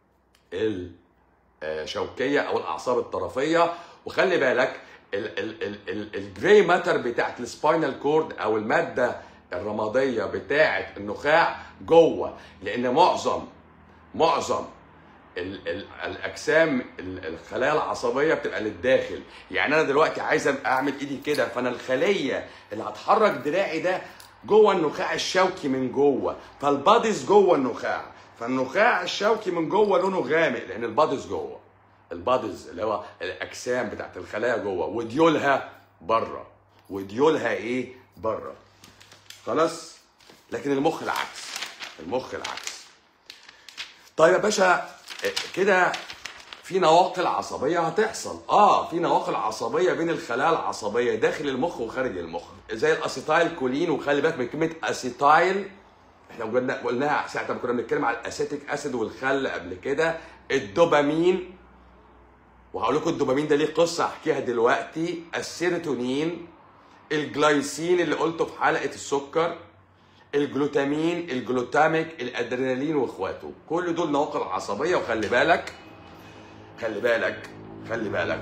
الشوكيه او الاعصاب الطرفيه وخلي بالك الجراي ماتر بتاعت السباينال كورد او الماده الرماديه بتاعت النخاع جوه لان معظم معظم ال ال الاجسام ال- الخلايا العصبيه بتبقى للداخل يعني انا دلوقتي عايز أبقى اعمل ايدي كده فانا الخليه اللي هتحرك دراعي ده جوه النخاع الشوكي من جوه فالباديز جوه النخاع فالنخاع الشوكي من جوه لونه غامق لان الباديز جوه الباديز اللي هو الاجسام بتاعت الخلايا جوه وديولها بره وديولها ايه بره خلاص لكن المخ العكس المخ العكس طيب يا باشا كده في نواقل عصبيه هتحصل اه في نواقل عصبيه بين الخلايا العصبيه داخل المخ وخارج المخ زي الاسيتايل كولين وخلي بالك من كلمه اسيتايل احنا قلنا قلناها ساعه ما كنا بنتكلم على الاسيتيك اسيد والخل قبل كده الدوبامين وهقول لكم الدوبامين ده ليه قصه احكيها دلوقتي السيروتونين الجلايسين اللي قلته في حلقه السكر الجلوتامين الجلوتاميك الادرينالين واخواته كل دول نواقل عصبيه وخلي بالك خلي بالك خلي بالك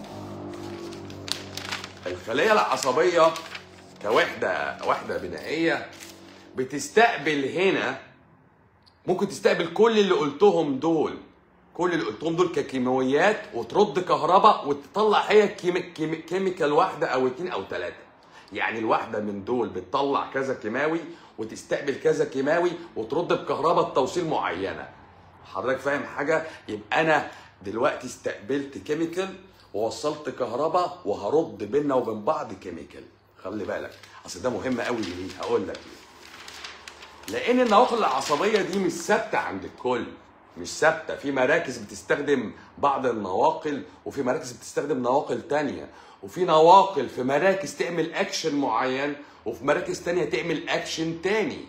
الخليه العصبيه كوحده وحده بنائيه بتستقبل هنا ممكن تستقبل كل اللي قلتهم دول كل اللي قلتهم دول ككيماويات وترد كهرباء وتطلع هي كيمي كيمي كيميكال واحده او اتنين او ثلاثه يعني الواحده من دول بتطلع كذا كيماوي وتستقبل كذا كيماوي وترد بكهرباء توصيل معينه حضرتك فاهم حاجه يبقى انا دلوقتي استقبلت كيميكال ووصلت كهرباء وهرد بيننا وبين بعض كيميكال خلي بالك اصل ده مهم قوي ليه هقول لك ليه لان النواقل العصبيه دي مش ثابته عند الكل مش ثابته في مراكز بتستخدم بعض النواقل وفي مراكز بتستخدم نواقل تانية وفي نواقل في مراكز تعمل اكشن معين وفي مراكز تانية تعمل اكشن تاني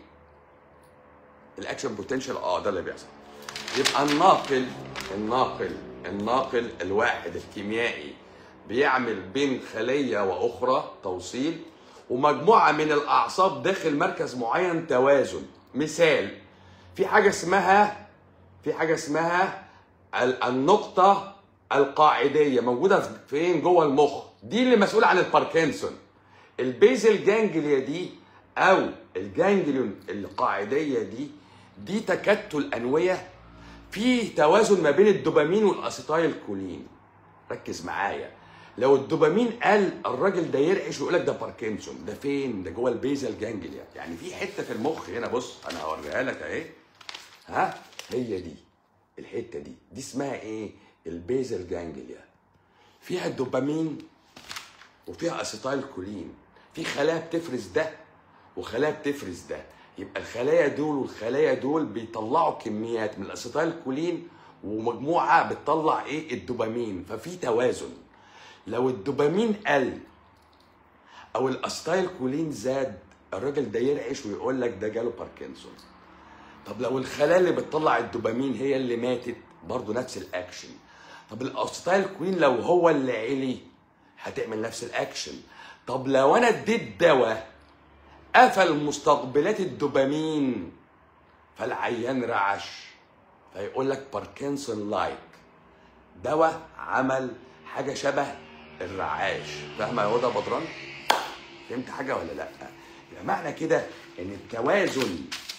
الاكشن بوتنشال اه ده اللي بيحصل يبقى الناقل الناقل الناقل الواحد الكيميائي بيعمل بين خليه واخرى توصيل ومجموعه من الاعصاب داخل مركز معين توازن مثال في حاجه اسمها في حاجه اسمها ال- النقطه القاعديه موجوده فين جوه المخ دي اللي مسؤوله عن الباركنسون البيزل جانجليا دي او الجانجليون القاعديه دي دي تكتل انويه في توازن ما بين الدوبامين والاسيتايل كولين ركز معايا لو الدوبامين قل الراجل ده يرعش ويقول لك ده باركنسون ده فين ده جوه البيزل جانجليا يعني في حته في المخ هنا بص انا هوريها لك اهي ها هي دي الحته دي دي اسمها ايه البيزل جانجليا فيها الدوبامين وفيها اسيتايل كولين في خلايا بتفرز ده وخلايا بتفرز ده يبقى الخلايا دول والخلايا دول بيطلعوا كميات من الاسيتايل كولين ومجموعه بتطلع ايه الدوبامين ففي توازن لو الدوبامين قل او الاسيتايل كولين زاد الراجل ده يرعش ويقول لك ده جاله باركنسون طب لو الخلايا اللي بتطلع الدوبامين هي اللي ماتت برضه نفس الاكشن طب الاسيتايل كوين لو هو اللي علي هتعمل نفس الاكشن طب لو انا اديت دواء قفل مستقبلات الدوبامين فالعيان رعش فيقول لك باركنسون لايك دواء عمل حاجه شبه الرعاش فاهمه يا هدى بدران فهمت حاجه ولا لا يبقى معنى كده ان التوازن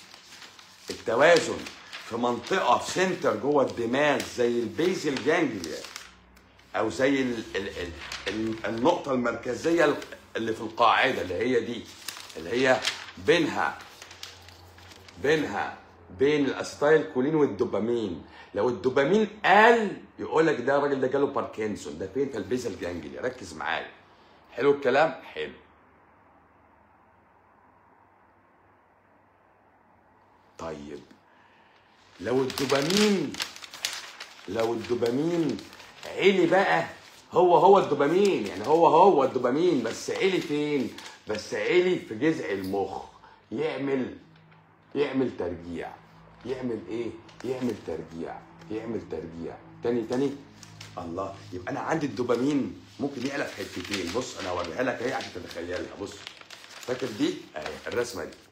التوازن في منطقه في سنتر جوه الدماغ زي البيزل جانجليا او زي ال ال ال ال النقطه المركزيه اللي في القاعده اللي هي دي اللي هي بينها بينها بين الاسيتايل كولين والدوبامين لو الدوبامين قل يقول لك ده الراجل ده جاله باركنسون ده فين في البيزل جانجليا ركز معايا حلو الكلام حلو طيب لو الدوبامين لو الدوبامين عالي بقى هو هو الدوبامين يعني هو هو الدوبامين بس عالي فين بس عالي في جذع المخ يعمل يعمل ترجيع يعمل ايه يعمل ترجيع يعمل ترجيع تاني تاني الله يبقى انا عندي الدوبامين ممكن يعلى في حتتين بص انا هوريها لك اهي عشان تتخيلها بص فاكر دي اهي الرسمه دي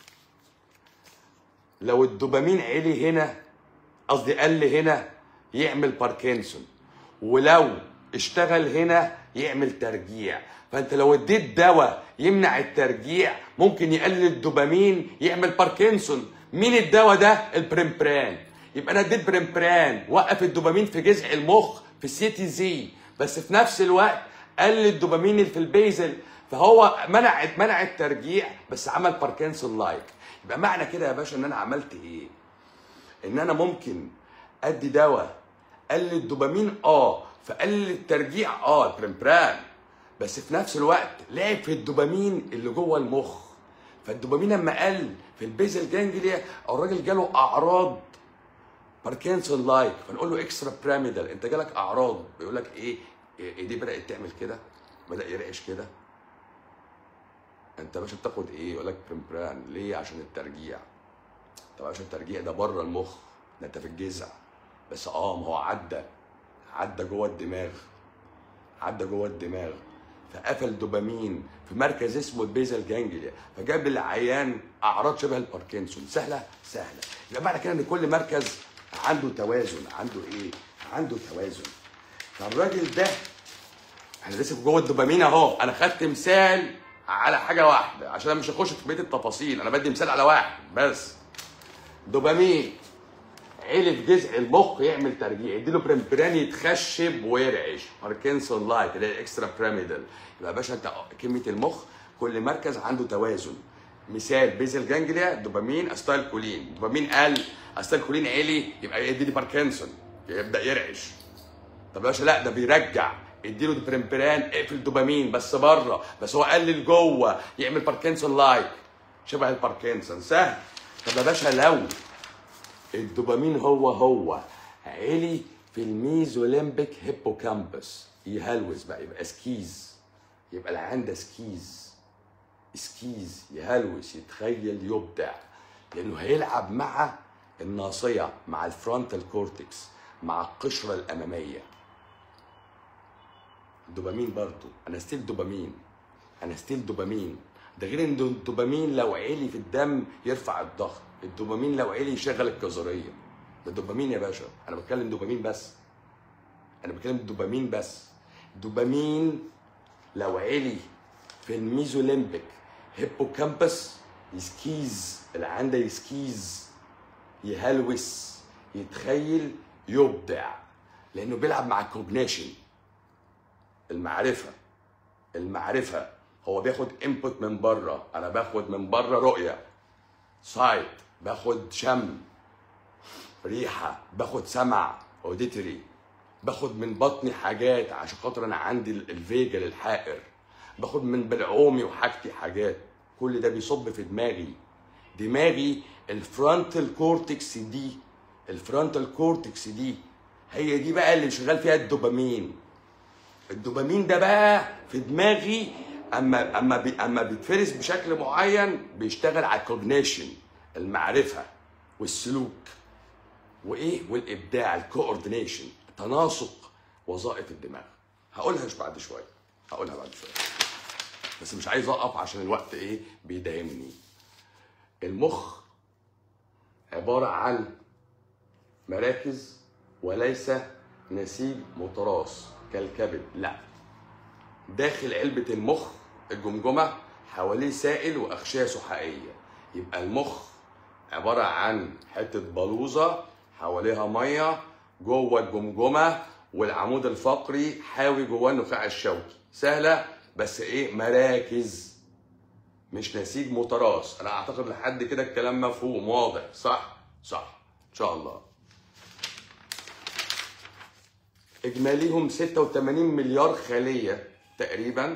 لو الدوبامين عالي هنا قصدي قل هنا يعمل باركنسون ولو اشتغل هنا يعمل ترجيع فانت لو اديت دواء يمنع الترجيع ممكن يقلل الدوبامين يعمل باركنسون مين الدواء ده البريمبران يبقى انا اديت بريمبران وقف الدوبامين في جذع المخ في السي تي زي بس في نفس الوقت قلل الدوبامين اللي في البيزل فهو منع منع الترجيع بس عمل باركنسون لايك يبقى معنى كده يا باشا ان انا عملت ايه ان انا ممكن ادي دواء قلل الدوبامين اه فقلل الترجيع اه البريمبران بس في نفس الوقت لعب في الدوبامين اللي جوه المخ فالدوبامين لما قل في البيزل جانجليا الراجل جاله اعراض باركنسون لايك فنقول له اكسترا بيراميدال انت جالك اعراض بيقول لك ايه ايديه بدات تعمل كده بدا يرعش كده انت يا باشا بتاخد ايه يقول لك بريمبران ليه عشان الترجيع طب عشان الترجيع ده بره المخ ده انت في الجذع بس اه ما هو عدى عدى جوه الدماغ عدى جوه الدماغ فقفل دوبامين في مركز اسمه البيزل جانجليا فجاب العيان اعراض شبه الباركنسون سهله سهله يبقى معنى كده ان كل مركز عنده توازن عنده ايه عنده توازن فالراجل ده احنا لسه جوه الدوبامين اهو انا خدت مثال على حاجه واحده عشان انا مش هخش في بقيه التفاصيل انا بدي مثال على واحد بس دوبامين عيلة جذع المخ يعمل ترجيع يديله بريمبران يتخشب ويرعش باركنسون لايك اللي هي الاكسترا بيراميدال يبقى يا باشا انت كلمه المخ كل مركز عنده توازن مثال بيزل جانجليا دوبامين استايل كولين دوبامين قل استايل كولين عالي يبقى يديني باركنسون يبدا يرعش طب يا باشا لا ده بيرجع اديله بريمبران اقفل دوبامين بس بره بس هو قلل جوه يعمل باركنسون لايك شبه الباركنسون سهل طب يا باشا لو الدوبامين هو هو عالي في الميزوليمبيك هيبوكامبس يهلوس بقى يبقى سكيز يبقى العيان ده سكيز سكيز يهلوس يتخيل يبدع لانه هيلعب مع الناصيه مع الفرونتال كورتكس مع القشره الاماميه الدوبامين برضو انا ستيل دوبامين انا ستيل دوبامين ده غير ان الدوبامين لو عالي في الدم يرفع الضغط الدوبامين لو عالي يشغل الكظريه ده دوبامين يا باشا انا بتكلم دوبامين بس انا بتكلم دوبامين بس دوبامين لو علي في الميزوليمبيك هيبوكامبس يسكيز اللي عنده يسكيز يهلوس يتخيل يبدع لانه بيلعب مع الكوجنيشن المعرفه المعرفه هو بياخد انبوت من بره انا باخد من بره رؤيه سايت باخد شم ريحه باخد سمع اوديتري باخد من بطني حاجات عشان خاطر انا عندي ال- الفيجا الحائر باخد من بلعومي وحاجتي حاجات كل ده بيصب في دماغي دماغي الفرونتال كورتكس دي الفرونتال كورتكس دي هي دي بقى اللي شغال فيها الدوبامين الدوبامين ده بقى في دماغي اما اما بي اما بيتفرز بشكل معين بيشتغل على الكوجنيشن المعرفه والسلوك وايه والابداع الكوردينيشن تناسق وظائف الدماغ هقولها مش بعد شويه هقولها بعد شويه بس مش عايز اقف عشان الوقت ايه بيداهمني المخ عباره عن مراكز وليس نسيج متراص كالكبد لا داخل علبة المخ الجمجمة حواليه سائل وأغشية سحائية يبقى المخ عبارة عن حتة بلوزة حواليها مية جوه الجمجمة والعمود الفقري حاوي جواه النخاع الشوكي سهلة بس ايه مراكز مش نسيج متراص انا اعتقد لحد كده الكلام مفهوم واضح صح صح ان شاء الله اجماليهم 86 مليار خليه تقريبا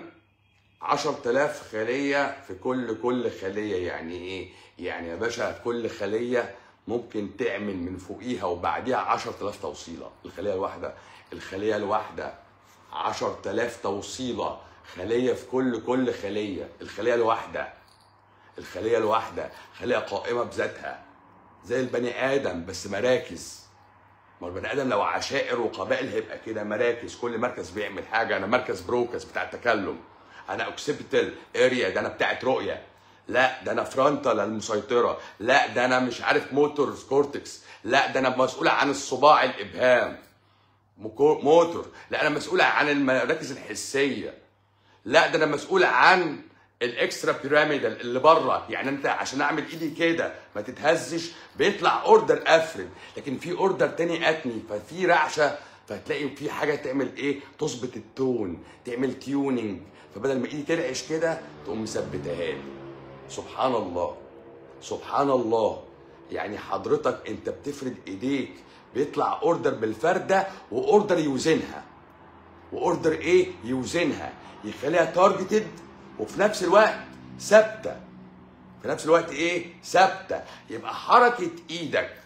10000 خليه في كل كل خليه يعني ايه يعني يا باشا كل خليه ممكن تعمل من فوقيها وبعديها 10000 توصيله الخليه الواحده الخليه الواحده 10000 توصيله خليه في كل كل خليه الخليه الواحده الخليه الواحده خليه قائمه بذاتها زي البني ادم بس مراكز ما هو البني ادم لو عشائر وقبائل هيبقى كده مراكز كل مركز بيعمل حاجه انا مركز بروكس بتاع التكلم انا اوكسيبيتال اريا ده انا بتاعت رؤيه لا ده انا فرونتال المسيطره لا ده انا مش عارف موتور كورتكس لا ده انا مسؤول عن الصباع الابهام مكو- موتور لا انا مسؤول عن المراكز الحسيه لا ده انا مسؤول عن الاكسترا بيراميدال اللي بره يعني انت عشان اعمل ايدي كده ما تتهزش بيطلع اوردر افرد لكن في اوردر تاني اتني ففي رعشه فتلاقي في حاجه تعمل ايه تظبط التون تعمل تيوننج فبدل ما ايدي ترعش كده تقوم مثبتها لي سبحان الله سبحان الله يعني حضرتك انت بتفرد ايديك بيطلع اوردر بالفرده واوردر يوزنها واوردر ايه يوزنها يخليها تارجتد وفي نفس الوقت ثابته في نفس الوقت ايه ثابته يبقى حركه ايدك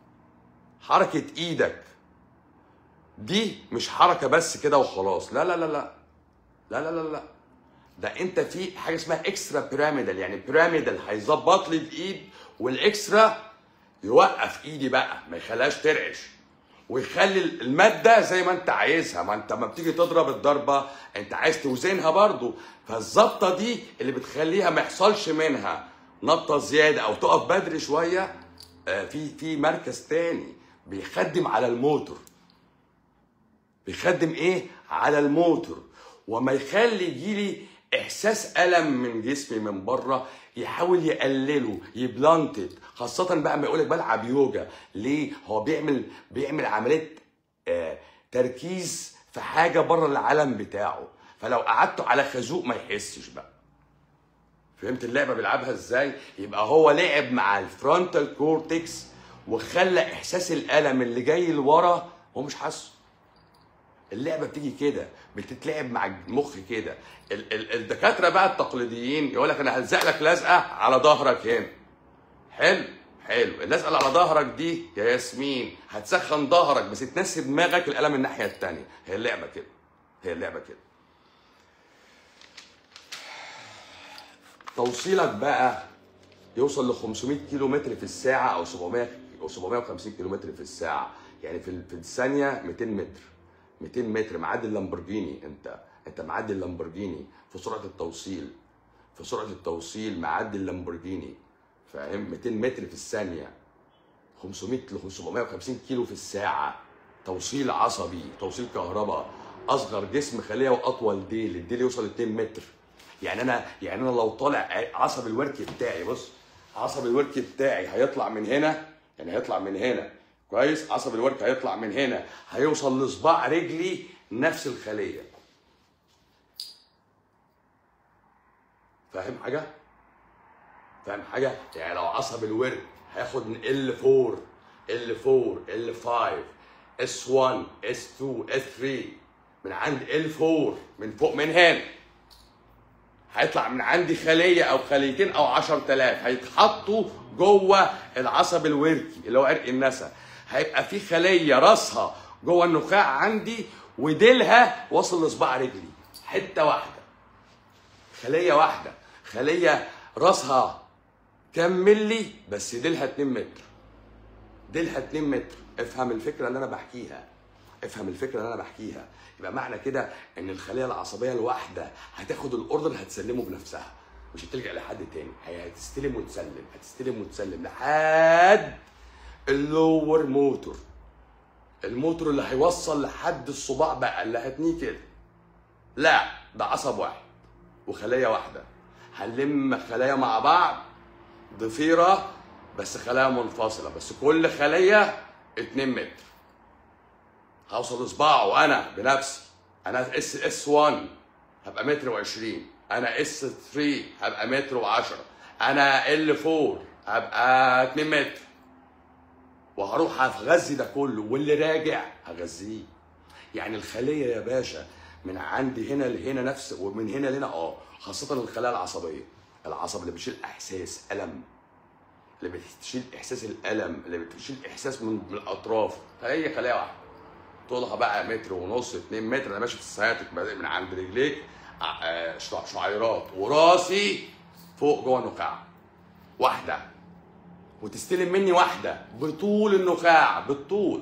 حركه ايدك دي مش حركه بس كده وخلاص لا لا لا لا لا لا لا لا ده انت في حاجه اسمها اكسترا بيراميدال يعني بيراميدال هيظبط لي الايد والاكسترا يوقف ايدي بقى ما يخليهاش ترعش ويخلي الماده زي ما انت عايزها ما انت ما بتيجي تضرب الضربه انت عايز توزنها برضو فالظبطه دي اللي بتخليها ما يحصلش منها نطه زياده او تقف بدري شويه آه، في في مركز تاني بيخدم على الموتور بيخدم ايه على الموتور وما يخلي يجيلي احساس الم من جسمي من بره يحاول يقلله يبلانتد خاصه بقى ما يقولك بلعب يوجا ليه هو بيعمل بيعمل عمليه آه تركيز في حاجه بره العالم بتاعه فلو قعدته على خازوق ما يحسش بقى فهمت اللعبه بيلعبها ازاي يبقى هو لعب مع الفرونتال كورتكس وخلى احساس الالم اللي جاي لورا هو مش حاسه اللعبه بتيجي كده بتتلعب مع المخ كده ال- ال- الدكاتره بقى التقليديين يقول لك انا هلزق لك لزقه على ظهرك هنا حلو حلو اللزقه اللي على ظهرك دي يا ياسمين هتسخن ظهرك بس تنسي دماغك القلم الناحيه التانيه هي اللعبه كده هي اللعبه كده توصيلك بقى يوصل ل 500 كيلو متر في الساعه او 700 او 750 كيلو متر في الساعه يعني في في الثانيه 200 متر 200 متر معدي اللامبورجيني انت انت معدي اللامبورجيني في سرعه التوصيل في سرعه التوصيل معدي اللامبورجيني فاهم 200 متر في الثانيه 500 ل 750 كيلو في الساعه توصيل عصبي توصيل كهرباء اصغر جسم خليه واطول ديل الديل يوصل 2 متر يعني انا يعني انا لو طالع عصب الورك بتاعي بص عصب الورك بتاعي هيطلع من هنا يعني هيطلع من هنا كويس عصب الورك هيطلع من هنا هيوصل لصباع رجلي نفس الخليه فاهم حاجه فاهم حاجه يعني لو عصب الورك هياخد من L4 L4 L5 S1 S2 S3 من عند L4 من فوق من هنا هيطلع من عندي خليه او خليتين او 10000 هيتحطوا جوه العصب الوركي اللي هو عرق النسا هيبقى في خليه راسها جوه النخاع عندي وديلها واصل لصباع رجلي حته واحده خليه واحده خليه راسها كام ملي بس ديلها 2 متر ديلها 2 متر افهم الفكره اللي انا بحكيها افهم الفكره اللي انا بحكيها يبقى معنى كده ان الخليه العصبيه الواحده هتاخد الاوردر هتسلمه بنفسها مش هتلجا لحد تاني هي هتستلم وتسلم هتستلم وتسلم لحد اللور موتور الموتور اللي هيوصل لحد الصباع بقى اللي هتنيه كده لا ده عصب واحد وخليه واحده هنلم خلايا مع بعض ضفيره بس خلايا منفصله بس كل خليه 2 متر هوصل لصباعه وانا بنفسي انا اس اس 1 هبقى متر و20 انا اس 3 هبقى متر و10 انا ال 4 هبقى 2 متر وهروح هغذي ده كله واللي راجع هغذيه يعني الخليه يا باشا من عندي هنا لهنا نفس ومن هنا لهنا اه خاصه الخلايا العصبيه العصب اللي بتشيل احساس الم اللي بتشيل احساس الالم اللي بتشيل احساس من من الاطراف هي خليه واحده طولها بقى متر ونص 2 متر انا ماشي في السياتيك بادئ من عند رجليك ع- آه، شع- شعيرات وراسي فوق جوه النخاع واحده وتستلم مني واحده بطول النخاع بالطول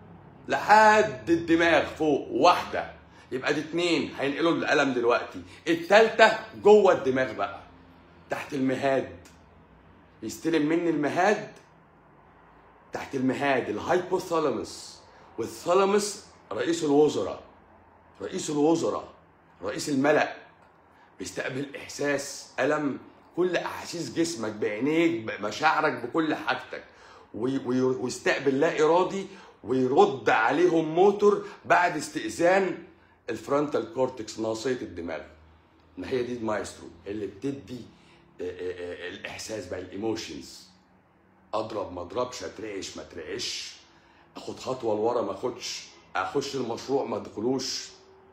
لحد الدماغ فوق واحده يبقى دي اتنين هينقلوا الالم دلوقتي التالتة جوه الدماغ بقى تحت المهاد يستلم مني المهاد تحت المهاد الهايبوثالاموس والثالاموس رئيس الوزراء رئيس الوزراء رئيس الملأ بيستقبل احساس الم كل احاسيس جسمك بعينيك بمشاعرك بكل حاجتك وي- وي- ويستقبل لا ارادي ويرد عليهم موتور بعد استئذان الفرونتال كورتكس ناصيه الدماغ ما هي دي المايسترو اللي بتدي آه، آه، آه، الاحساس بقى الايموشنز اضرب ما اضربش اترعش ما اترعش اخد خطوه لورا ما اخدش اخش المشروع ما ادخلوش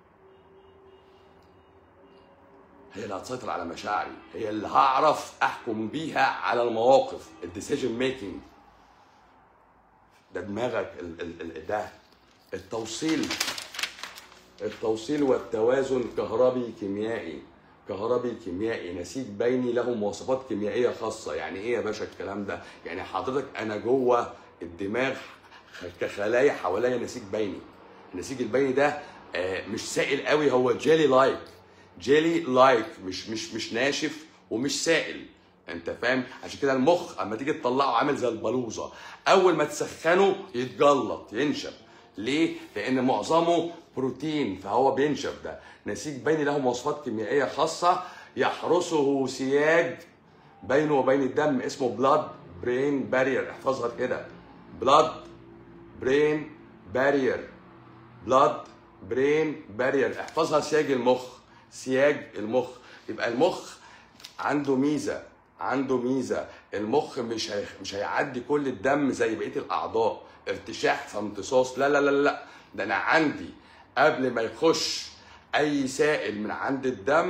هي اللي هتسيطر على مشاعري هي اللي هعرف احكم بيها على المواقف الديسيجن ميكنج ده دماغك ال ال ال ده التوصيل التوصيل والتوازن كهربي كيميائي كهربي كيميائي نسيج بيني له مواصفات كيميائيه خاصه يعني ايه يا باشا الكلام ده يعني حضرتك انا جوه الدماغ خ- كخلايا حواليا نسيج بيني النسيج البيني ده آه، مش سائل قوي هو جيلي لايك جيلي لايك مش مش مش ناشف ومش سائل انت فاهم عشان كده المخ اما تيجي تطلعه عامل زي البلوزه اول ما تسخنه يتجلط ينشف ليه لان معظمه بروتين فهو بينشف ده نسيج بيني له مواصفات كيميائيه خاصه يحرسه سياج بينه وبين الدم اسمه بلاد برين بارير احفظها كده بلاد برين بارير بلاد برين بارير احفظها سياج المخ سياج المخ يبقى المخ عنده ميزه عنده ميزه المخ مش هي... مش هيعدي كل الدم زي بقيه الاعضاء ارتشاح فامتصاص لا لا لا لا ده انا عندي قبل ما يخش اي سائل من عند الدم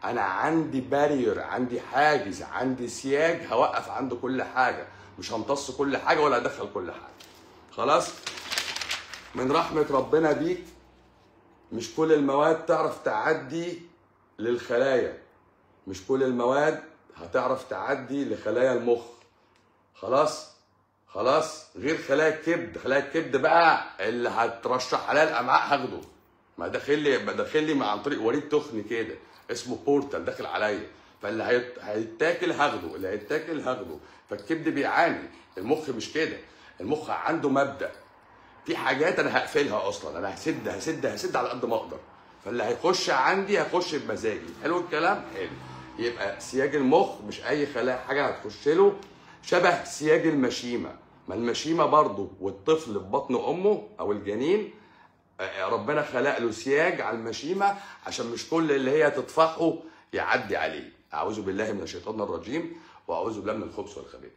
انا عندي بارير عندي حاجز عندي سياج هوقف عنده كل حاجه مش همتص كل حاجه ولا ادخل كل حاجه خلاص من رحمه ربنا بيك مش كل المواد تعرف تعدي للخلايا مش كل المواد هتعرف تعدي لخلايا المخ خلاص خلاص غير خلايا الكبد خلايا الكبد بقى اللي هترشح عليها الامعاء هاخده ما داخل لي داخل لي عن طريق وريد تخن كده اسمه بورتال داخل عليا فاللي هيت- هيتاكل هاخده اللي هيتاكل هاخده فالكبد بيعاني المخ مش كده المخ عنده مبدا في حاجات انا هقفلها اصلا انا هسد هسد هسد على قد ما اقدر فاللي هيخش عندي هيخش بمزاجي حلو الكلام حلو يبقى سياج المخ مش اي خلايا حاجه هتخش له شبه سياج المشيمه ما المشيمه برضه والطفل في بطن امه او الجنين آه، ربنا خلق له سياج على المشيمه عشان مش كل اللي هي تطفحه يعدي عليه اعوذ بالله من الشيطان الرجيم واعوذ بالله من الخبث والخبيث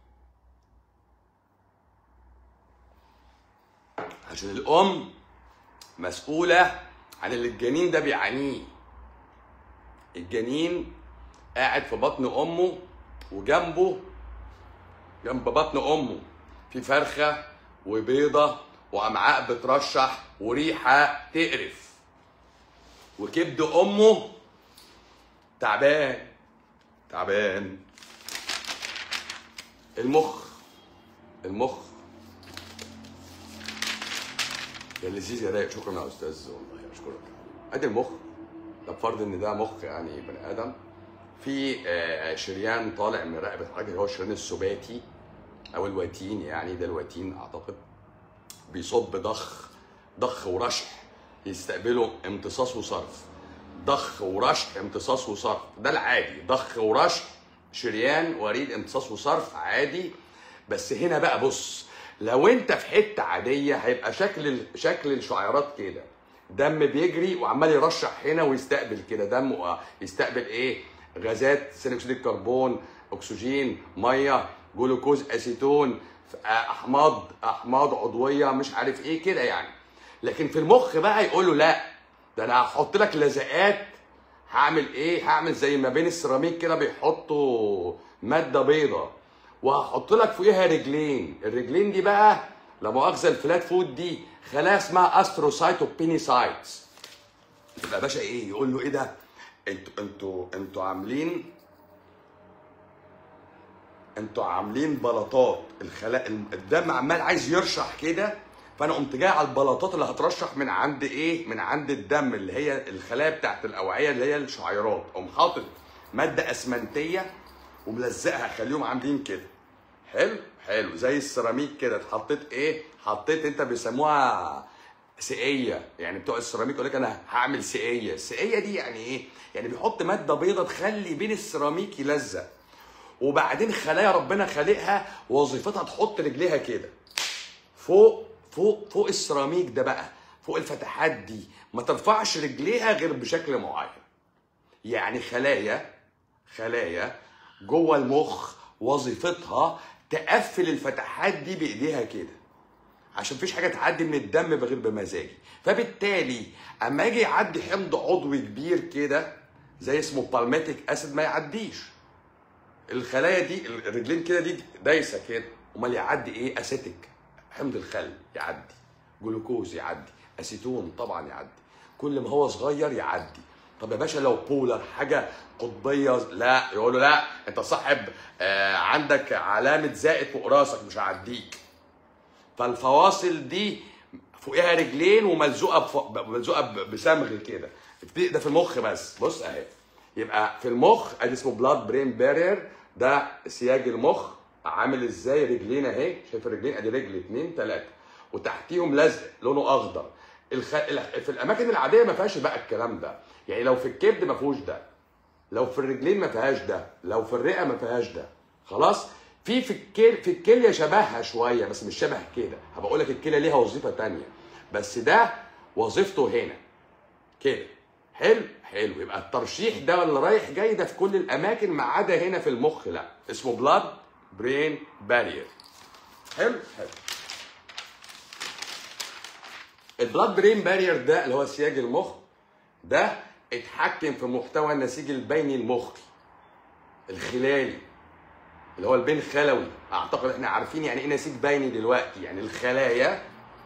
عشان الام مسؤوله عن اللي الجنين ده بيعانيه الجنين قاعد في بطن امه وجنبه جنب بطن امه في فرخه وبيضه وامعاء بترشح وريحه تقرف وكبد امه تعبان تعبان المخ المخ يا لذيذ يا رايق شكرا يا استاذ والله اشكرك ادي المخ ده بفرض ان ده مخ يعني بني ادم في آه، شريان طالع من رقبه حاجه هو الشريان السباتي او الوتين يعني ده الوتين اعتقد بيصب ضخ ضخ ورشح يستقبله امتصاص وصرف ضخ ورشح امتصاص وصرف ده العادي ضخ ورشح شريان وريد امتصاص وصرف عادي بس هنا بقى بص لو انت في حته عاديه هيبقى شكل ال- شكل الشعيرات كده دم بيجري وعمال يرشح هنا ويستقبل كده دم و- يستقبل ايه غازات ثاني اكسيد الكربون اكسجين ميه جلوكوز اسيتون ف- احماض احماض عضويه مش عارف ايه كده يعني لكن في المخ بقى يقول له لا ده انا هحط لك لزقات هعمل ايه هعمل زي ما بين السيراميك كده بيحطوا ماده بيضة وهحط لك فوقيها رجلين الرجلين دي بقى لا مؤاخذه الفلات فود دي خلايا اسمها استروسايتوبينيسايتس يبقى يا باشا ايه يقول له ايه ده انتوا انتوا انتوا عاملين انتوا عاملين بلاطات الخلايا الدم عمال عايز يرشح كده فانا قمت جاي على البلاطات اللي هترشح من عند ايه من عند الدم اللي هي الخلايا بتاعت الاوعيه اللي هي الشعيرات قوم حاطط ماده اسمنتيه وملزقها خليهم عاملين كده حلو حلو زي السيراميك كده اتحطيت ايه حطيت انت بيسموها سقيه يعني بتوع السيراميك يقول لك انا هعمل سقيه السقيه دي يعني ايه يعني بيحط ماده بيضه تخلي بين السيراميك يلزق وبعدين خلايا ربنا خالقها وظيفتها تحط رجليها كده فوق فوق فوق السيراميك ده بقى فوق الفتحات دي ما ترفعش رجليها غير بشكل معين يعني خلايا خلايا جوه المخ وظيفتها تقفل الفتحات دي بايديها كده عشان مفيش حاجه تعدي من الدم غير بمزاجي فبالتالي اما يجي يعدي حمض عضوي كبير كده زي اسمه بالميتيك اسيد ما يعديش الخلايا دي الرجلين كده دي دايسه كده امال يعدي ايه اسيتيك حمض الخل يعدي جلوكوز يعدي اسيتون طبعا يعدي كل ما هو صغير يعدي طب يا باشا لو بولر حاجه قطبيه لا يقول له لا انت صاحب آه عندك علامه زائد فوق راسك مش هعديك فالفواصل دي فوقها رجلين وملزوقه بف... ملزوقه ب- بصمغ كده ده في المخ بس بص اهي يبقى في المخ ادي اسمه بلاد برين بارير ده سياج المخ عامل ازاي رجلين اهي شايف الرجلين ادي رجل اتنين تلاته وتحتيهم لزق لونه اخضر الخ... ال- في الاماكن العاديه ما فيهاش بقى الكلام ده يعني لو في الكبد ما فيهوش ده لو في الرجلين ما فيهاش ده لو في الرئه ما فيهاش ده خلاص في في الكل في الكليه شبهها شويه بس مش شبه كده هبقول لك الكليه ليها وظيفه تانية بس ده وظيفته هنا كده حلو حلو يبقى الترشيح ده اللي رايح جاي ده في كل الاماكن ما عدا هنا في المخ لا اسمه بلاد برين بارير حلو حلو البلاد برين بارير ده اللي هو سياج المخ ده اتحكم في محتوى النسيج البيني المخي الخلالي اللي هو البين خلوي اعتقد احنا عارفين يعني ايه نسيج بيني دلوقتي يعني الخلايا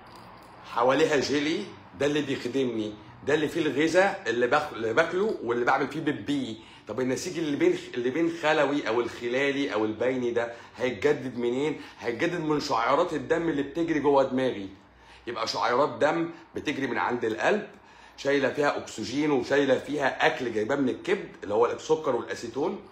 حواليها جيلي ده اللي بيخدمني ده اللي فيه الغذاء اللي, باخ... اللي باكله واللي بعمل فيه بيبي طب النسيج اللي بين اللي بين خلوي او الخلالي او البيني ده هيتجدد منين؟ هيتجدد من شعيرات الدم اللي بتجري جوه دماغي يبقى شعيرات دم بتجري من عند القلب شايله فيها اكسجين وشايله فيها اكل جايباه من الكبد اللي هو السكر والاسيتون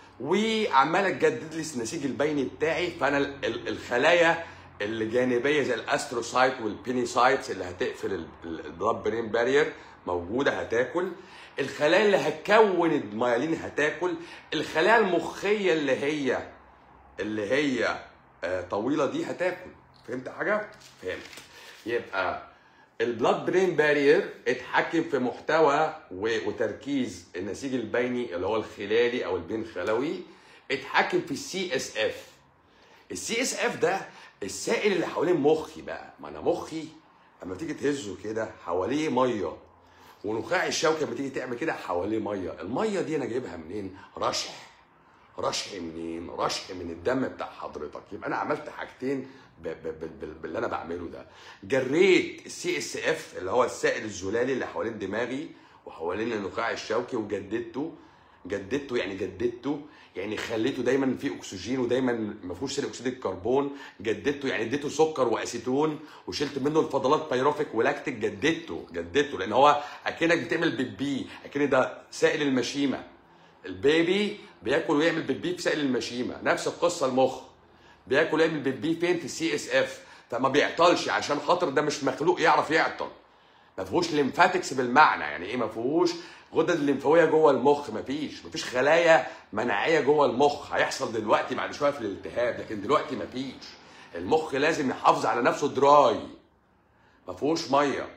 وعماله تجدد لي النسيج البيني بتاعي فانا ال- ال- الخلايا الجانبيه زي الاستروسايت والبينيسايتس اللي هتقفل البلاد برين بارير موجوده هتاكل الخلايا اللي هتكون الميالين هتاكل الخلايا المخيه اللي هي اللي هي آه، طويله دي هتاكل فهمت حاجه فهمت يبقى البلاد برين بارير اتحكم في محتوى و- وتركيز النسيج البيني اللي هو الخلالي او البين خلوي اتحكم في السي اس اف السي اس اف ده السائل اللي حوالين مخي بقى ما انا مخي اما تيجي تهزه كده حواليه ميه ونخاع الشوكه لما تيجي تعمل كده حواليه ميه الميه دي انا جايبها منين رشح رشح منين رشح من الدم بتاع حضرتك يبقى انا عملت حاجتين ب- ب- ب- ب- باللي انا بعمله ده جريت السي اس اف اللي هو السائل الزلالي اللي حوالين دماغي وحوالين النخاع الشوكي وجددته جددته يعني جددته يعني خليته دايما فيه اكسجين ودايما ما فيهوش ثاني اكسيد الكربون جددته يعني اديته سكر واسيتون وشلت منه الفضلات بيروفيك ولاكتيك جددته جددته لان هو اكنك بتعمل بيبي اكن ده سائل المشيمه البيبي بياكل ويعمل بيبي في سائل المشيمه نفس القصه المخ بياكل ويعمل بيبي فين في السي اس اف فما بيعطلش عشان خاطر ده مش مخلوق يعرف يعطل ما فيهوش ليمفاتكس بالمعنى يعني ايه ما فيهوش غدد ليمفاويه جوه المخ ما فيش ما فيش خلايا مناعيه جوه المخ هيحصل دلوقتي بعد شويه في الالتهاب لكن دلوقتي ما فيش المخ لازم يحافظ على نفسه دراي ما فيهوش ميه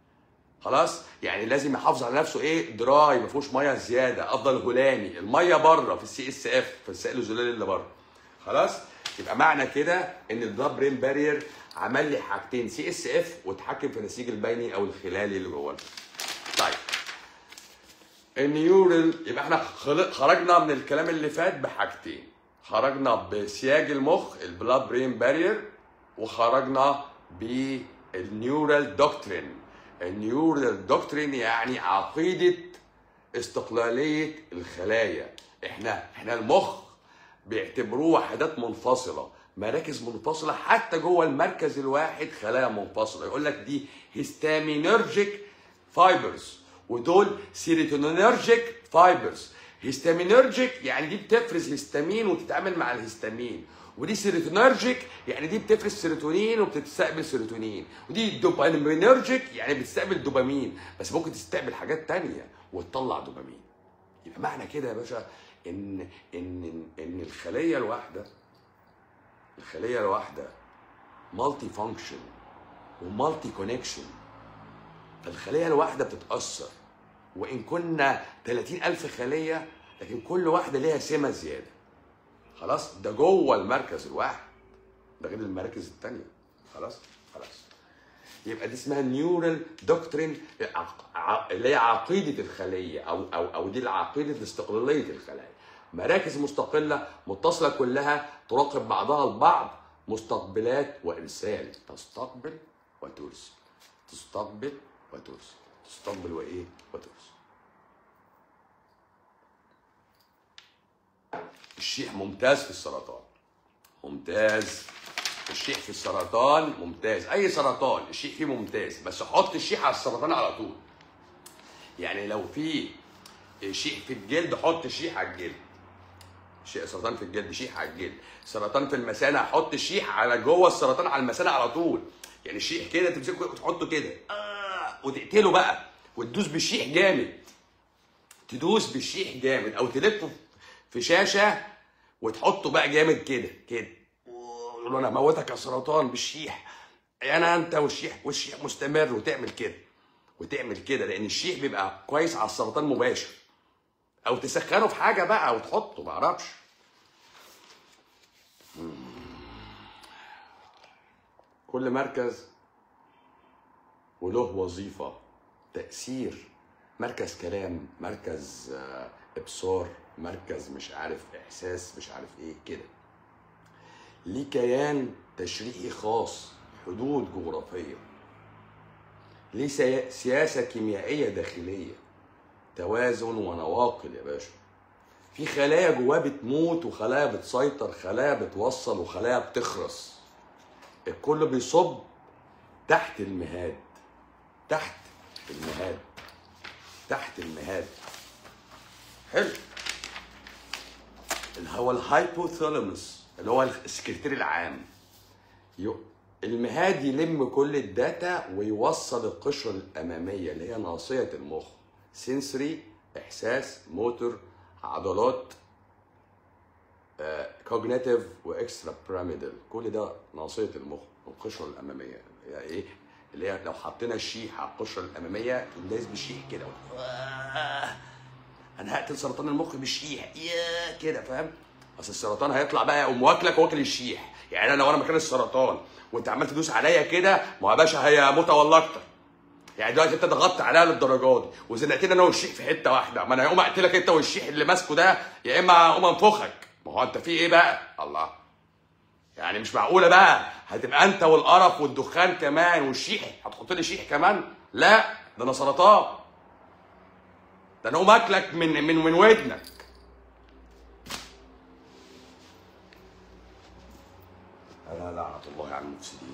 خلاص يعني لازم يحافظ على نفسه ايه دراي ما فيهوش ميه زياده افضل هلامي الميه بره في السي اس اف في السائل الزلالي اللي بره خلاص يبقى معنى كده ان البلاد برين بارير عمل لي حاجتين سي اس اف واتحكم في النسيج البيني او الخلالي اللي جوه طيب النيورال يبقى احنا خل- خرجنا من الكلام اللي فات بحاجتين خرجنا بسياج المخ البلاد برين بارير وخرجنا بالنيورال دوكترين النيورال دوكترين يعني عقيده استقلاليه الخلايا احنا احنا المخ بيعتبروه وحدات منفصله مراكز منفصله حتى جوه المركز الواحد خلايا منفصله يقول لك دي هيستامينرجيك فايبرز ودول سيروتونينرجيك فايبرز هيستامينرجيك يعني دي بتفرز هيستامين وتتعامل مع الهيستامين ودي سيروتونرجيك يعني دي بتفرز سيروتونين وبتستقبل سيروتونين ودي دوبامينرجيك يعني بتستقبل دوبامين بس ممكن تستقبل حاجات تانية وتطلع دوبامين يبقى معنى كده يا باشا ان ان ان الخليه الواحده الخليه الواحده مالتي فانكشن ومالتي كونكشن فالخليه الواحده بتتاثر وان كنا 30 الف خليه لكن كل واحده ليها سمه زياده خلاص ده جوه المركز الواحد ده غير المراكز التانية خلاص خلاص يبقى دي اسمها نيورال دوكترين اللي هي عقيده الخليه او او او دي العقيده استقلاليه الخلايا مراكز مستقله متصله كلها تراقب بعضها البعض مستقبلات وارسال تستقبل وترسل تستقبل وترسل تستقبل وايه وترسل الشيح ممتاز في السرطان ممتاز الشيح في السرطان ممتاز اي سرطان الشيح فيه ممتاز بس حط الشيح على السرطان على طول يعني لو في شيح في الجلد حط شيح على الجلد شيء سرطان في الجلد شيح على الجلد سرطان في المثانه حط شيح على جوه السرطان على المثانه على طول يعني الشيح كده تمسكه وتحطه كده آه وتقتله بقى وتدوس بالشيح جامد تدوس بالشيح جامد او تلفه في شاشه وتحطه بقى جامد كده كده يقول له انا موتك يا سرطان بالشيح انا انت والشيح والشيح مستمر وتعمل كده وتعمل كده لان الشيح بيبقى كويس على السرطان مباشر او تسخنه في حاجه بقى وتحطه معرفش كل مركز وله وظيفه تاثير مركز كلام مركز آه، ابصار مركز مش عارف احساس مش عارف ايه كده ليه كيان تشريحي خاص حدود جغرافيه ليه سيا- سياسه كيميائيه داخليه توازن ونواقل يا باشا في خلايا جواه بتموت وخلايا بتسيطر خلايا بتوصل وخلايا بتخرس الكل بيصب تحت المهاد تحت المهاد تحت المهاد حلو اللي هو الهايبوثالاموس اللي هو السكرتير العام يو- المهاد يلم كل الداتا ويوصل القشرة الأمامية اللي هي ناصية المخ سنسري إحساس موتور عضلات كوجنيتيف واكسترا بيراميدال كل ده ناصية المخ القشرة الأمامية اللي هي إيه؟ اللي هي لو حطينا الشيح على القشرة الأمامية الناس بشيح كده آه، أنا هقتل سرطان المخ بالشيح يا كده فاهم؟ اصل السرطان هيطلع بقى يقوم واكلك واكل الشيح يعني انا لو انا مكان السرطان وانت عمال تدوس عليا كده ما هو يا باشا هيموت والله اكتر يعني دلوقتي انت ضغطت عليها للدرجه دي وزنقتني انا والشيح في حته واحده ما انا هقوم اقتلك انت والشيح اللي ماسكه ده يا اما اقوم انفخك ما هو انت في ايه بقى الله يعني مش معقوله بقى هتبقى انت والقرف والدخان كمان والشيح هتحط لي شيح كمان لا ده انا سرطان ده انا اقوم اكلك من من من ودنك ألا لعنة الله على المفسدين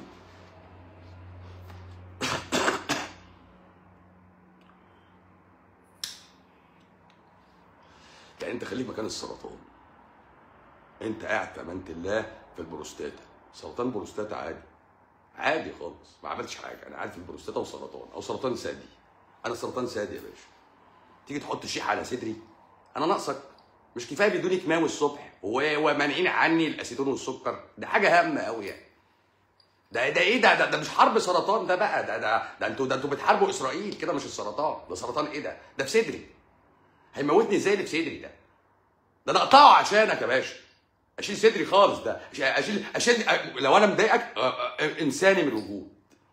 يعني انت خليك مكان السرطان انت قاعد في امانه الله في البروستاتا سرطان بروستاتا عادي عادي خالص ما عملتش حاجه انا عارف البروستاتا وسرطان او سرطان ثدي انا سرطان ثدي يا باشا تيجي تحط شيح على صدري انا ناقصك مش كفايه بيدوني كيماوي الصبح و- ومانعين عني الاسيتون والسكر ده حاجه هامه قوي يعني ده ده ايه ده ده, ده مش حرب سرطان ده بقى ده ده ده انتوا ده انتوا بتحاربوا اسرائيل كده مش السرطان ده سرطان ايه ده ده في صدري هيموتني ازاي اللي في صدري ده ده انا اقطعه عشانك يا باشا اشيل صدري خالص ده اشيل اشيل لو انا مضايقك أ- أ- انساني من الوجود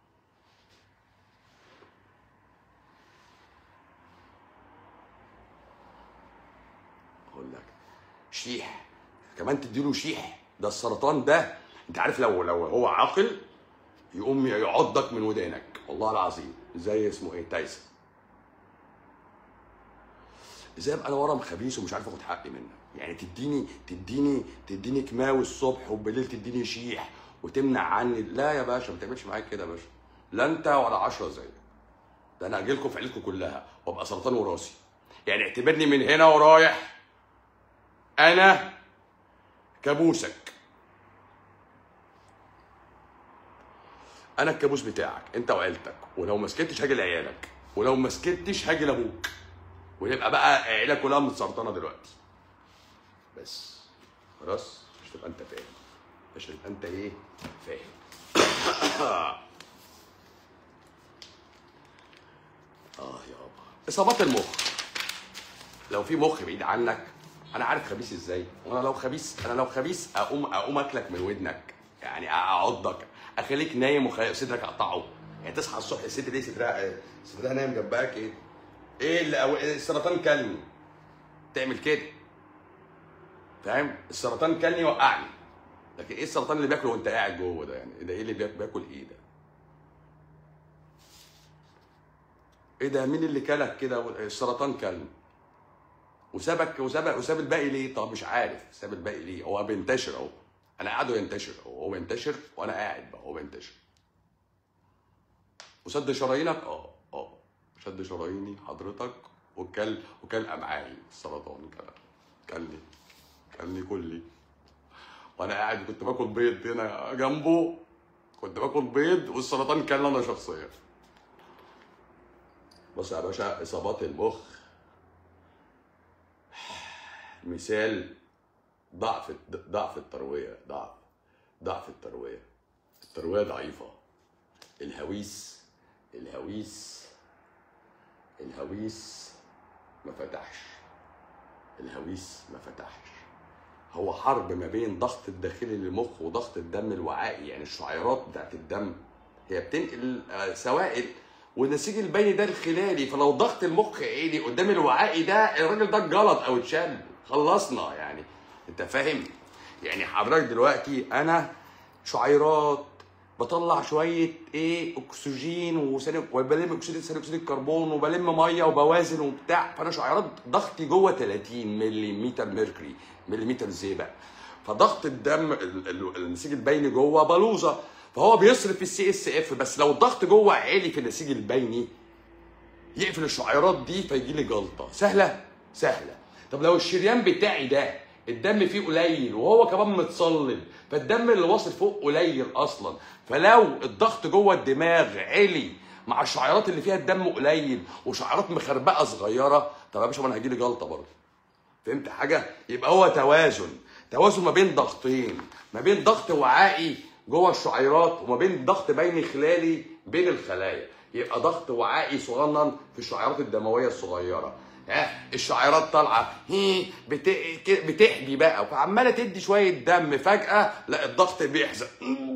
اقول لك شيح كمان تديله شيح ده السرطان ده انت عارف لو لو هو عاقل يقوم يعضك من ودانك والله العظيم زي اسمه ايه تايسون ازاي ابقى انا ورم خبيث ومش عارف اخد حقي منك يعني تديني تديني تديني كيماوي الصبح وبالليل تديني شيح وتمنع عني لا يا باشا ما تعملش معايا كده يا باشا لا انت ولا عشرة زيك ده انا هجيلكم في عيلتكم كلها وابقى سرطان وراثي يعني اعتبرني من هنا ورايح انا كابوسك انا الكابوس بتاعك انت وعيلتك ولو ما سكتش هاجي لعيالك ولو ما سكتش هاجي لابوك ونبقى بقى عيلة كلها متسرطنه دلوقتي بس خلاص مش تبقى انت فاهم مش تبقى انت ايه فاهم اه يابا اصابات المخ لو في مخ بعيد عنك انا عارف خبيث ازاي وانا لو خبيث انا لو خبيث اقوم اقوم اكلك من ودنك يعني اعضك اخليك نايم وصدرك اقطعه يعني تصحى الصبح الست دي صدرها صدرها نايم جنبها كده ايه اللي أو... السرطان كلني تعمل كده فاهم السرطان كلني يوقعني لكن ايه السرطان اللي بياكله وانت قاعد جوه ده يعني ده ايه اللي بياكل, بياكل ايه ده ايه ده مين اللي كلك كده السرطان كلني وسابك وساب وساب الباقي ليه؟ طب مش عارف ساب الباقي ليه؟ هو بينتشر اهو انا قاعده ينتشر اهو هو بينتشر وانا قاعد بقى هو بينتشر وسد شرايينك اه اه شد شراييني حضرتك وكل وكل امعائي السرطان كان كلني كلني كلي وانا قاعد كنت باكل بيض هنا جنبه كنت باكل بيض والسرطان كان انا شخصيا بص يا باشا اصابات المخ مثال ضعف ضعف الترويه ضعف ضعف الترويه الترويه ضعيفه الهويس الهويس الهويس ما فتحش الهويس ما فتحش هو حرب ما بين ضغط الداخلي للمخ وضغط الدم الوعائي يعني الشعيرات بتاعت الدم هي بتنقل آه، سوائل والنسيج البيني ده الخلالي فلو ضغط المخ عالي قدام الوعائي ده الراجل ده اتجلط او اتشل خلصنا يعني انت فاهم يعني حضرتك دلوقتي انا شعيرات بطلع شويه ايه اكسجين وثاني وبلم اكسيد ثاني اكسيد الكربون وبلم ميه وبوازن وبتاع فانا شعيرات ضغطي جوه 30 ملم ميركوري مليمتر زئبق فضغط الدم ال- ال- النسيج البيني جوه بلوزه فهو بيصرف في السي اس اف بس لو الضغط جوه عالي في النسيج البيني يقفل الشعيرات دي فيجي لي جلطه سهله سهله طب لو الشريان بتاعي ده الدم فيه قليل وهو كمان متصلب فالدم اللي واصل فوق قليل اصلا فلو الضغط جوه الدماغ عالي مع الشعيرات اللي فيها الدم قليل وشعيرات مخربقه صغيره طب يا باشا ما انا هيجي لي جلطه برضه فهمت حاجه يبقى هو توازن توازن ما بين ضغطين ما بين ضغط وعائي جوه الشعيرات وما بين ضغط بيني خلالي بين الخلايا يبقى ضغط وعائي صغنن في الشعيرات الدمويه الصغيره ها الشعيرات طالعه هي بت... ك- بتحبي بقى فعماله تدي شويه دم فجاه لا الضغط بيحزق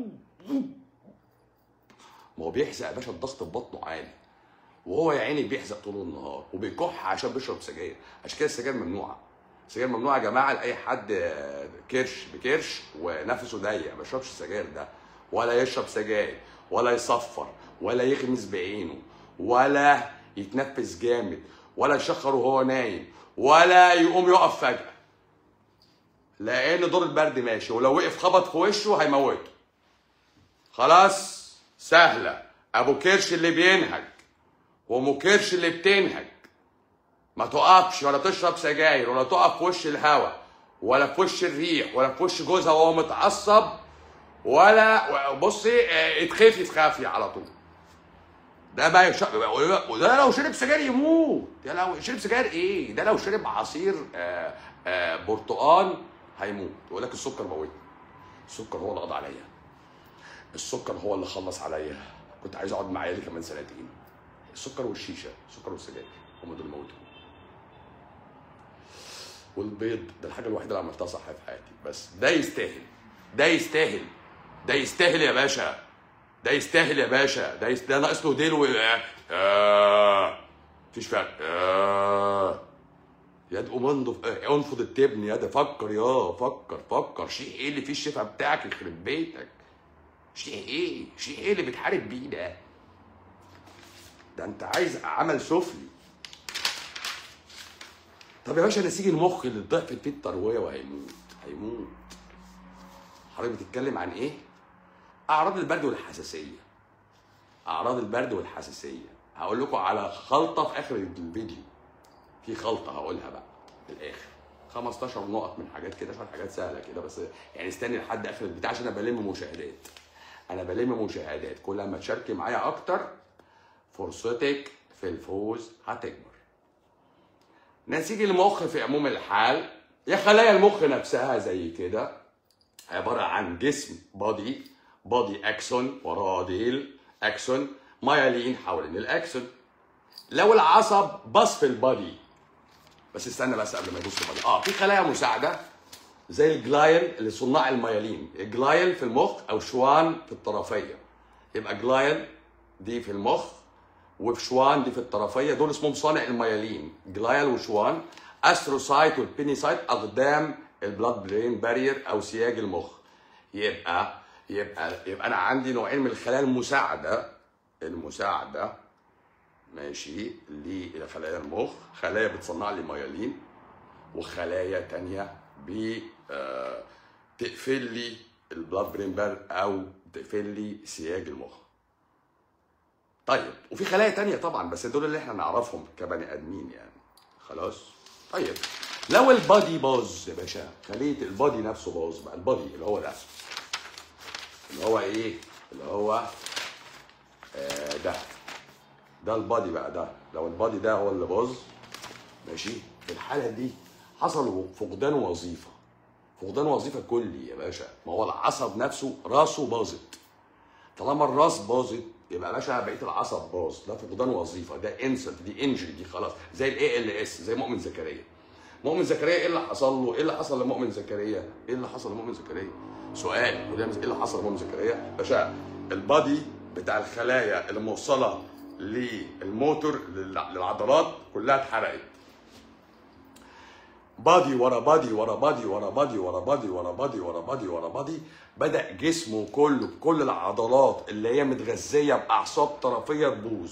ما هو بيحزق يا باشا الضغط في بطنه عالي وهو يا عيني بيحزق طول النهار وبيكح عشان بيشرب سجاير عشان كده السجاير ممنوعه السجاير ممنوعه يا جماعه لاي حد آه، كرش بكرش ونفسه ضيق ما يشربش السجاير ده ولا يشرب سجاير ولا يصفر ولا يغمز بعينه ولا يتنفس جامد ولا يشخر وهو نايم ولا يقوم يقف فجاه لان دور البرد ماشي ولو وقف خبط في وشه هيموته خلاص سهله ابو كرش اللي بينهج وام كرش اللي بتنهج ما تقفش ولا تشرب سجاير ولا تقف في وش الهوا ولا في وش الريح ولا في وش جوزها وهو متعصب ولا بصي اه، اتخفي تخافي على طول ده بقى يش... وده لو شرب سجاير يموت ده لو شرب سجاير ايه ده لو شرب عصير آه آه برتقال هيموت يقول لك السكر موتني السكر هو اللي قضى عليا السكر هو اللي خلص عليا كنت عايز اقعد مع عيالي كمان سنتين السكر والشيشه السكر والسجاير هم دول اللي موتوني والبيض ده الحاجه الوحيده اللي عملتها صح في حياتي بس ده يستاهل ده يستاهل ده يستاهل يا باشا ده يستاهل يا باشا ده يست... ده ناقص له ديل و آه. مفيش فرق آه. يا تقوم انضف آه، انفض التبن يا ده فكر يا فكر فكر شيء ايه اللي فيه الشفا بتاعك يخرب بيتك شيء ايه شيء ايه اللي بتحارب بيه ده ده انت عايز عمل سفلي طب يا باشا نسيج المخ اللي ضعفت فيه الترويه وهيموت هيموت حضرتك بتتكلم عن ايه؟ اعراض البرد والحساسيه اعراض البرد والحساسيه هقول لكم على خلطه في اخر الفيديو في خلطه هقولها بقى في الاخر 15 نقط من حاجات كده شويه حاجات سهله كده بس يعني استني لحد اخر البتاع عشان انا بلم مشاهدات انا بلم مشاهدات كل ما تشاركي معايا اكتر فرصتك في الفوز هتكبر نسيج المخ في عموم الحال يا خلايا المخ نفسها زي كده عباره عن جسم بادي بادي اكسون وراه ديل اكسون مايلين حوالين الاكسون لو العصب بص في البادي بس استنى بس قبل ما يبص في البادي اه في خلايا مساعده زي الجلايل اللي صناع الميالين الجلايل في المخ او شوان في الطرفيه يبقى جلايل دي في المخ وفي شوان دي في الطرفيه دول اسمهم صانع الميالين جلايل وشوان استروسايت والبينيسايت اقدام البلاد برين بارير او سياج المخ يبقى يبقى يبقى انا عندي نوعين من الخلايا المساعده المساعده ماشي لخلايا المخ خلايا بتصنع لي ميالين وخلايا تانية ب آه، تقفل لي البلاد برين بار او تقفل لي سياج المخ طيب وفي خلايا تانية طبعا بس دول اللي احنا نعرفهم كبني ادمين يعني خلاص طيب لو البادي باظ يا باشا خليه البادي نفسه باظ بقى البادي اللي هو ده اللي هو ايه اللي هو آه ده ده البادي بقى ده لو البادي ده هو اللي باظ ماشي في الحاله دي حصل فقدان وظيفه فقدان وظيفه كلي يا باشا ما هو العصب نفسه راسه باظت طالما الراس باظت يبقى يا باشا بقيه العصب باظ ده فقدان وظيفه ده انسلت دي انجري دي خلاص زي الاي ال اس زي مؤمن زكريا مؤمن زكريا ايه اللي حصل له؟ ايه اللي حصل لمؤمن زكريا؟ ايه اللي حصل لمؤمن زكريا؟ سؤال وده ايه اللي حصل لمؤمن زكريا؟ باشا البادي بتاع الخلايا اللي موصله للموتور للع- للعضلات كلها اتحرقت بادي ورا بادي ورا بادي ورا بادي ورا بادي ورا بادي ورا بادي ورا بادي بدا جسمه كله بكل العضلات اللي هي متغذيه باعصاب طرفيه تبوظ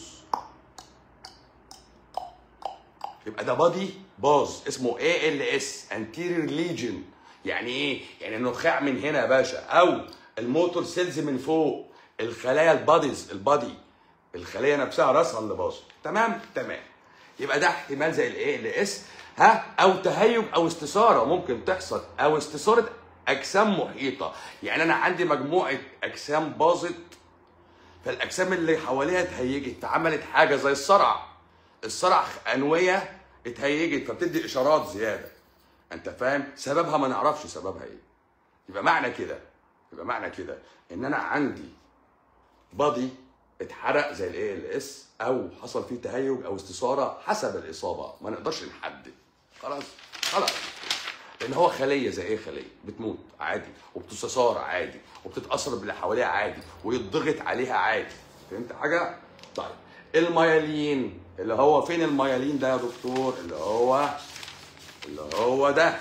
يبقى ده بادي باظ اسمه اي ال اس انتيريور ليجن يعني ايه؟ يعني النخاع من هنا يا باشا او الموتور سيلز من فوق الخلايا الباديز البادي الخليه نفسها راسها اللي باظت تمام تمام يبقى ده احتمال زي الاي ال اس ها او تهيج او استثاره ممكن تحصل او استثاره اجسام محيطه يعني انا عندي مجموعه اجسام باظت فالاجسام اللي حواليها اتهيجت فعملت حاجه زي الصرع الصرع انويه اتهيجت فبتدي اشارات زياده انت فاهم سببها ما نعرفش سببها ايه يبقى معنى كده يبقى معنى كده ان انا عندي بادي اتحرق زي الاي ال اس او حصل فيه تهيج او استثاره حسب الاصابه ما نقدرش نحدد خلاص خلاص لان هو خليه زي ايه خليه بتموت عادي وبتستثار عادي وبتتاثر باللي حواليها عادي ويتضغط عليها عادي فهمت حاجه طيب الميالين اللي هو فين الميالين ده يا دكتور اللي هو اللي هو ده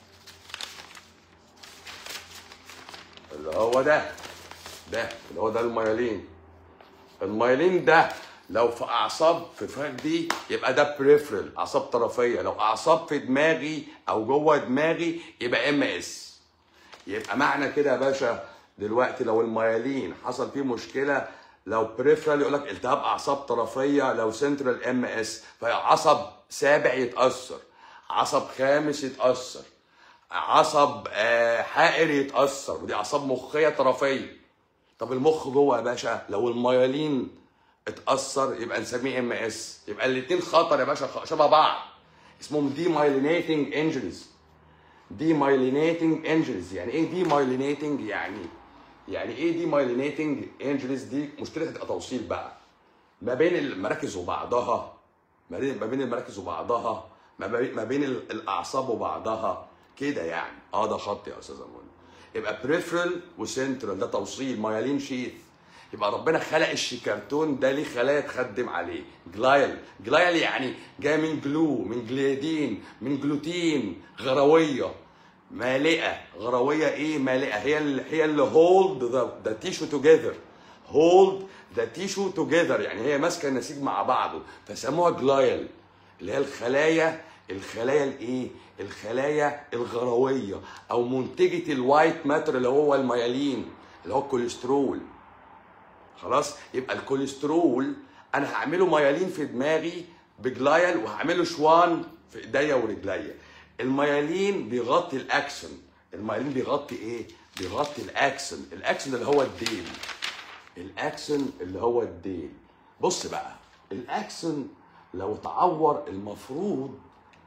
اللي هو ده ده اللي هو ده الميالين الميالين ده لو في اعصاب في فخدي يبقى ده بريفرال اعصاب طرفيه لو اعصاب في دماغي او جوه دماغي يبقى ام اس يبقى معنى كده يا باشا دلوقتي لو الميالين حصل فيه مشكله لو بريفرال يقول لك التهاب اعصاب طرفيه لو سنترال ام اس فعصب سابع يتاثر عصب خامس يتاثر عصب آه، حائر يتاثر ودي اعصاب مخيه طرفيه طب المخ جوه يا باشا لو الميالين اتاثر يبقى نسميه ام اس يبقى الاثنين خطر يا باشا خ- شبه بعض اسمهم دي مايلينيتنج انجريز دي مايلينيتنج انجريز يعني ايه دي مايلينيتنج يعني يعني ايه دي مايلينيتنج انجريز دي مشكلتها تبقى توصيل بقى ما بين المراكز وبعضها ما بين ما بين المراكز وبعضها ما بين ما بين ال- الاعصاب وبعضها كده يعني اه ده خط يا استاذ منى يبقى بريفرال وسنترال ده توصيل مايلين شيث يبقى ربنا خلق الشيكارتون ده ليه خلايا تخدم عليه جلايل جلايل يعني جاي من جلو من جليدين من جلوتين غرويه مالئه غرويه ايه مالئه هي اللي هي اللي هولد ذا تيشو توجذر هولد ذا تيشو توجذر يعني هي ماسكه النسيج مع بعضه فسموها جلايل اللي هي الخلايا الخلايا الايه الخلايا الغرويه او منتجه الوايت ماتر اللي هو الميالين اللي هو الكوليسترول خلاص يبقى الكوليسترول انا هعمله ميالين في دماغي بجلايل وهعمله شوان في ايديا ورجليا الميالين بيغطي الاكسون الميالين بيغطي ايه بيغطي الاكسون الاكسون اللي هو الديل الاكسون اللي هو الديل بص بقى الاكسون لو اتعور المفروض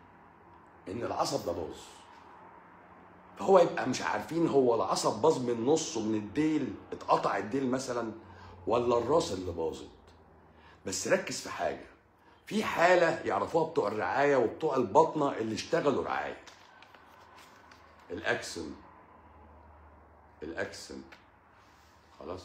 ان العصب ده باظ فهو يبقى مش عارفين هو العصب باظ من نصه من الديل اتقطع الديل مثلا ولا الراس اللي باظت بس ركز في حاجه في حاله يعرفوها بتوع الرعايه وبتوع البطنه اللي اشتغلوا رعايه الاكسن الاكسن خلاص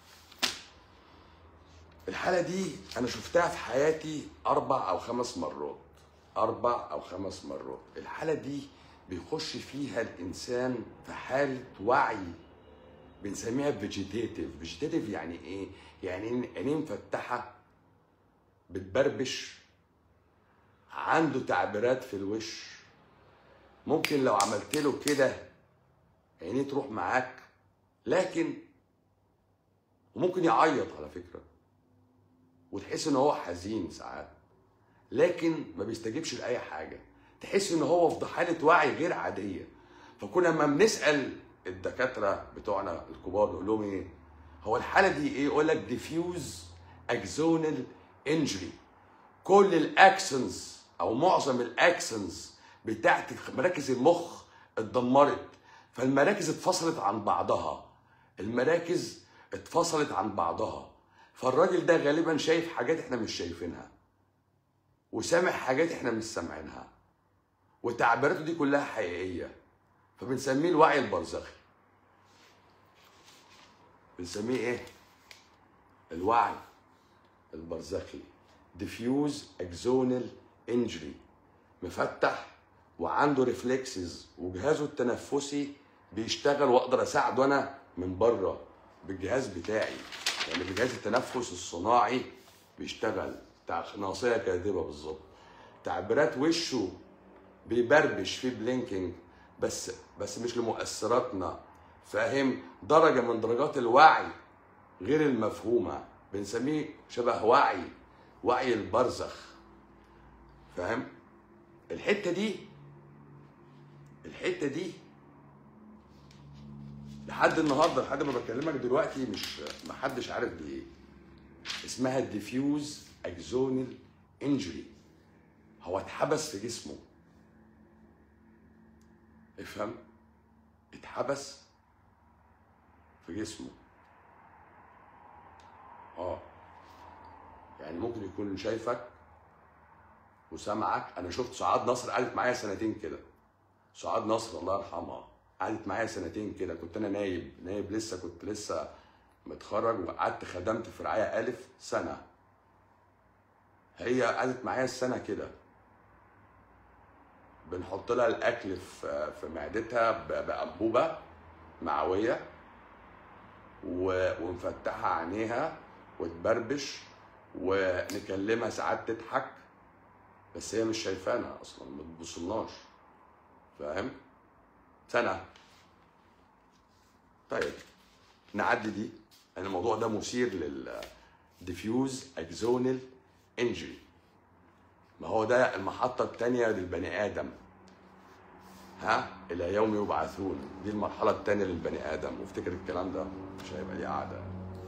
الحالة دي أنا شفتها في حياتي أربع أو خمس مرات أربع أو خمس مرات الحالة دي بيخش فيها الإنسان في حالة وعي بنسميها فيجيتيتيف فيجيتيتيف يعني إيه؟ يعني إن عينيه مفتحة بتبربش عنده تعبيرات في الوش ممكن لو عملت له كده عينيه تروح معاك لكن وممكن يعيط على فكره وتحس ان هو حزين ساعات لكن ما بيستجيبش لاي حاجه تحس ان هو في حاله وعي غير عاديه فكنا لما بنسال الدكاتره بتوعنا الكبار نقول لهم ايه هو الحاله دي ايه يقول لك ديفيوز اكزونال انجري كل الاكسنز او معظم الاكسنز بتاعت مراكز المخ اتدمرت فالمراكز اتفصلت عن بعضها المراكز اتفصلت عن بعضها فالراجل ده غالبا شايف حاجات احنا مش شايفينها وسامع حاجات احنا مش سامعينها وتعبيراته دي كلها حقيقيه فبنسميه الوعي البرزخي بنسميه ايه الوعي البرزخي ديفيوز اكزونال انجري مفتح وعنده ريفلكسز وجهازه التنفسي بيشتغل واقدر اساعده انا من بره بالجهاز بتاعي يعني بجهاز التنفس الصناعي بيشتغل بتاع ناصيه كاذبه بالظبط تعبيرات وشه بيبربش في بلينكينج بس بس مش لمؤثراتنا فاهم درجه من درجات الوعي غير المفهومه بنسميه شبه وعي وعي البرزخ فاهم الحته دي الحته دي لحد النهارده لحد ما بكلمك دلوقتي مش محدش عارف دي ايه اسمها الديفيوز اكزونال انجري هو اتحبس في جسمه افهم اتحبس في جسمه اه يعني ممكن يكون شايفك وسامعك انا شفت سعاد نصر قعدت معايا سنتين كده سعاد نصر الله يرحمها قعدت معايا سنتين كده كنت انا نايب نايب لسه كنت لسه متخرج وقعدت خدمت في رعايه الف سنه هي قعدت معايا السنه كده بنحط لها الاكل في في معدتها ب- بانبوبه معويه و- ومفتحه عينيها وتبربش ونكلمها ساعات تضحك بس هي مش شايفانا اصلا ما بتبصلناش فاهم سنه طيب نعدي دي انا الموضوع ده مثير لل diffuse axonal injury ما هو ده المحطة التانية للبني آدم ها إلى يوم يبعثون دي المرحلة التانية للبني آدم وافتكر الكلام ده مش هيبقى ليه قعدة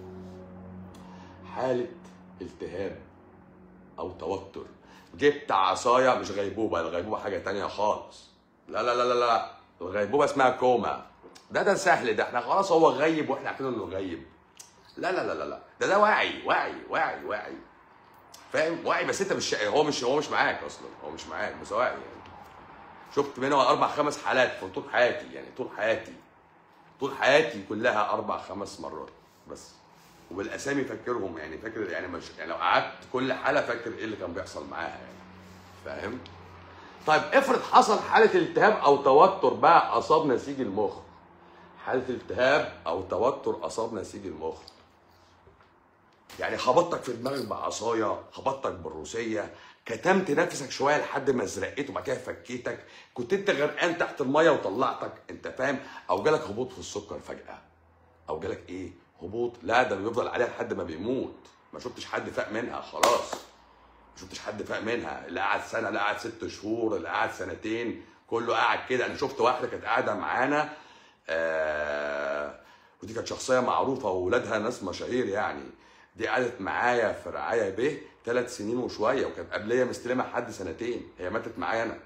حالة التهاب أو توتر جبت عصاية مش غيبوبة الغيبوبة حاجة تانية خالص لا لا لا لا لا الغيبوبة اسمها كوما ده ده سهل ده احنا خلاص هو غيب واحنا عارفين انه غيب لا لا لا لا لا ده ده واعي واعي واعي واعي فاهم واعي بس انت مش هو مش هو مش معاك اصلا هو مش معاك بس واعي يعني شفت منها اربع خمس حالات في طول حياتي يعني طول حياتي طول حياتي كلها اربع خمس مرات بس وبالاسامي فاكرهم يعني فاكر يعني مش يعني لو قعدت كل حاله فاكر ايه اللي كان بيحصل معاها يعني فاهم طيب افرض حصل حاله التهاب او توتر بقى اصاب نسيج المخ حاله التهاب او توتر اصاب نسيج المخ يعني خبطتك في دماغك بعصايه خبطتك بالروسيه كتمت نفسك شويه لحد ما زرقت وبعد كده فكيتك كنت انت غرقان تحت الميه وطلعتك انت فاهم او جالك هبوط في السكر فجاه او جالك ايه هبوط لا ده بيفضل عليها لحد ما بيموت ما شفتش حد فاق منها خلاص ما شفتش حد فاق منها اللي قعد سنه اللي قعد ست شهور اللي قعد سنتين كله قاعد كده انا شفت واحده كانت قاعده معانا آه ودي كانت شخصيه معروفه واولادها ناس مشاهير يعني دي قعدت معايا في رعايه ب ثلاث سنين وشويه وكانت قبليه مستلمه حد سنتين هي ماتت معايا انا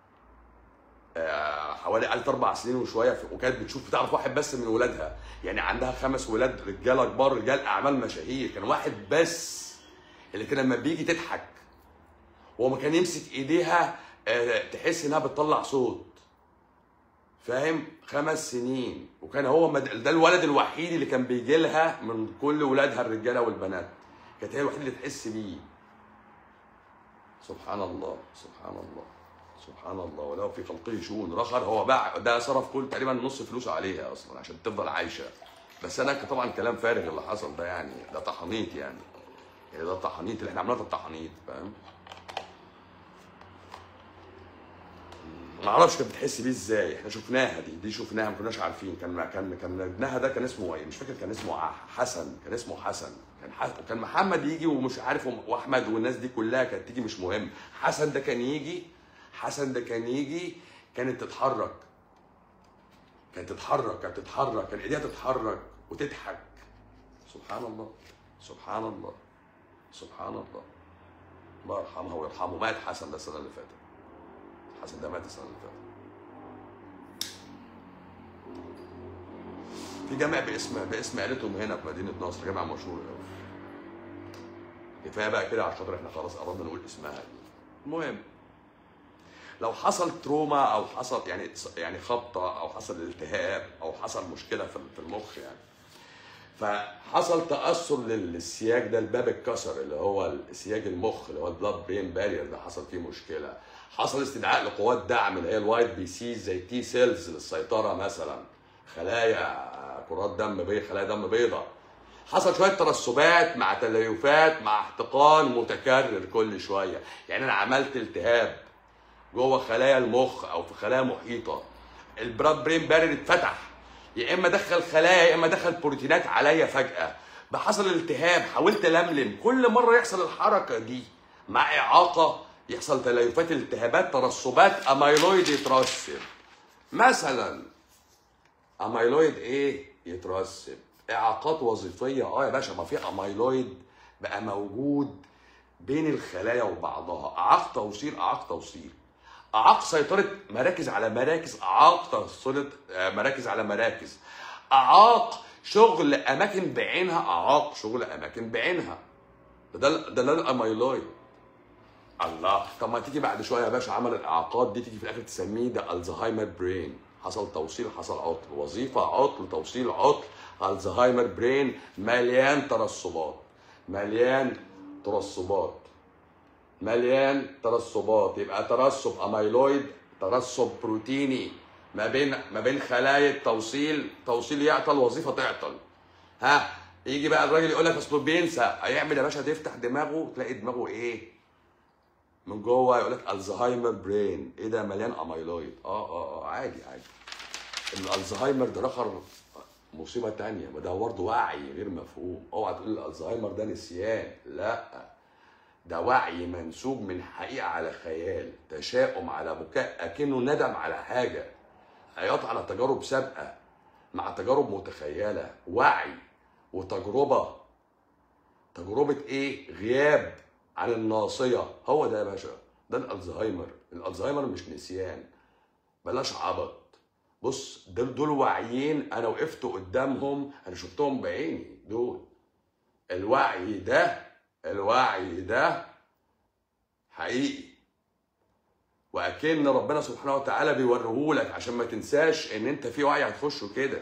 آه، حوالي قعدت اربع سنين وشويه في- وكانت بتشوف بتعرف واحد بس من ولادها يعني عندها خمس ولاد رجاله كبار رجال اعمال مشاهير كان واحد بس اللي كان لما بيجي تضحك وما كان يمسك ايديها آه، تحس انها بتطلع صوت فاهم خمس سنين وكان هو مد... ده الولد الوحيد اللي كان بيجي لها من كل ولادها الرجاله والبنات كانت هي الوحيده اللي تحس بيه سبحان الله سبحان الله سبحان الله ولو في خلقه شؤون رخر هو باع ده صرف كل تقريبا نص فلوسه عليها اصلا عشان تفضل عايشه بس انا طبعا كلام فارغ اللي حصل ده يعني ده تحنيط يعني يعني ده تحنيط اللي احنا عملناه ده التحنيط فاهم ما اعرفش كانت بتحس بيه ازاي احنا شفناها دي دي شفناها ما كناش عارفين كان كان كان ابنها ده كان اسمه ايه مش فاكر كان اسمه ع- حسن كان اسمه حسن كان ح... كان محمد يجي ومش عارف واحمد والناس دي كلها كانت تيجي مش مهم حسن ده كان يجي حسن ده كان يجي كانت تتحرك كانت تتحرك كانت تتحرك كان ايديها تتحرك وتضحك سبحان الله سبحان الله سبحان الله الله يرحمها ويرحمه مات حسن ده السنه اللي فاتت حسن ده مات السنه اللي فاتت في جامع باسم باسم عيلتهم هنا في مدينه نصر جامع مشهور قوي كفايه بقى كده عشان خاطر احنا خلاص قربنا نقول اسمها دي المهم لو حصل تروما او حصل يعني يعني خبطه او حصل التهاب او حصل مشكله في في المخ يعني فحصل تاثر لل- للسياج ده الباب اتكسر اللي هو السياج المخ اللي هو البلاد برين بارير ده حصل فيه مشكله حصل استدعاء لقوات دعم اللي هي الوايت بي سي زي تي سيلز للسيطره مثلا خلايا كرات دم بيضاء خلايا دم بيضاء حصل شويه ترسبات مع تليفات مع احتقان متكرر كل شويه يعني انا عملت التهاب جوه خلايا المخ او في خلايا محيطه البراد برين بارير اتفتح يا اما دخل خلايا يا اما دخل بروتينات عليا فجاه بحصل التهاب حاولت الملم كل مره يحصل الحركه دي مع اعاقه يحصل تليفات التهابات ترسبات اميلويد يترسب مثلا اميلويد ايه يترسب اعاقات وظيفيه اه يا باشا ما في اميلويد بقى موجود بين الخلايا وبعضها اعاق توصيل اعاق توصيل اعاق سيطره مراكز على مراكز اعاق توصيل آه، مراكز على مراكز اعاق شغل اماكن بعينها اعاق شغل اماكن بعينها ده ده ده, ده الاميلويد الله طب ما تيجي بعد شويه يا باشا عمل الاعاقات دي تيجي في الاخر تسميه ده الزهايمر برين حصل توصيل حصل عطل وظيفه عطل توصيل عطل الزهايمر برين مليان ترسبات مليان ترسبات مليان ترسبات يبقى ترسب اميلويد ترسب بروتيني ما بين ما بين خلايا التوصيل توصيل يعطل وظيفه تعطل ها يجي بقى الراجل يقول لك اصله بينسى هيعمل يا باشا تفتح دماغه تلاقي دماغه ايه من جوه يقول لك الزهايمر برين ايه ده مليان اميلويد اه اه اه عادي عادي الالزهايمر ده رخر مصيبه تانية ما ده برضه وعي غير مفهوم اوعى تقول الالزهايمر ده نسيان لا ده وعي منسوب من حقيقه على خيال تشاؤم على بكاء اكنه ندم على حاجه عياط على تجارب سابقه مع تجارب متخيله وعي وتجربه تجربه ايه غياب عن الناصيه هو ده يا باشا ده الالزهايمر الالزهايمر مش نسيان بلاش عبط بص دول دول واعيين انا وقفت قدامهم انا شفتهم بعيني دول الوعي ده الوعي ده حقيقي واكن ربنا سبحانه وتعالى بيوريهولك عشان ما تنساش ان انت في وعي هتخشه كده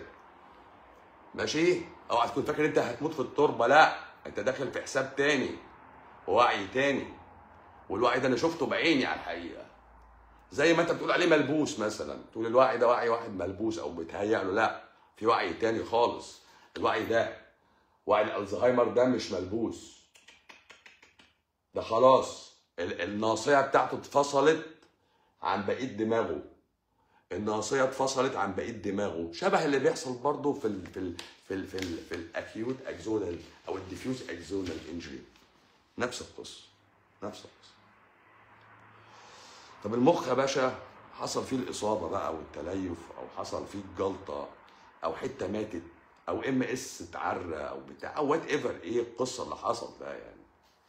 ماشي اوعى تكون فاكر انت هتموت في التربه لا انت داخل في حساب تاني ووعي تاني والوعي ده انا شفته بعيني على الحقيقه زي ما انت بتقول عليه ملبوس مثلا تقول الوعي ده وعي واحد ملبوس او بيتهيأ له لا في وعي تاني خالص الوعي ده وعي الالزهايمر ده مش ملبوس ده خلاص ال- الناصيه بتاعته اتفصلت عن بقيه دماغه الناصيه اتفصلت عن بقيه دماغه شبه اللي بيحصل برضه في ال في ال في ال في, ال في الاكيوت اكزونال او الديفيوز اكزونال انجري نفس القصه نفس القصه طب المخ يا باشا حصل فيه الاصابه بقى والتليف او حصل فيه الجلطه او حته ماتت او ام اس اتعرى او بتاع او وات ايفر ايه القصه اللي حصل ده يعني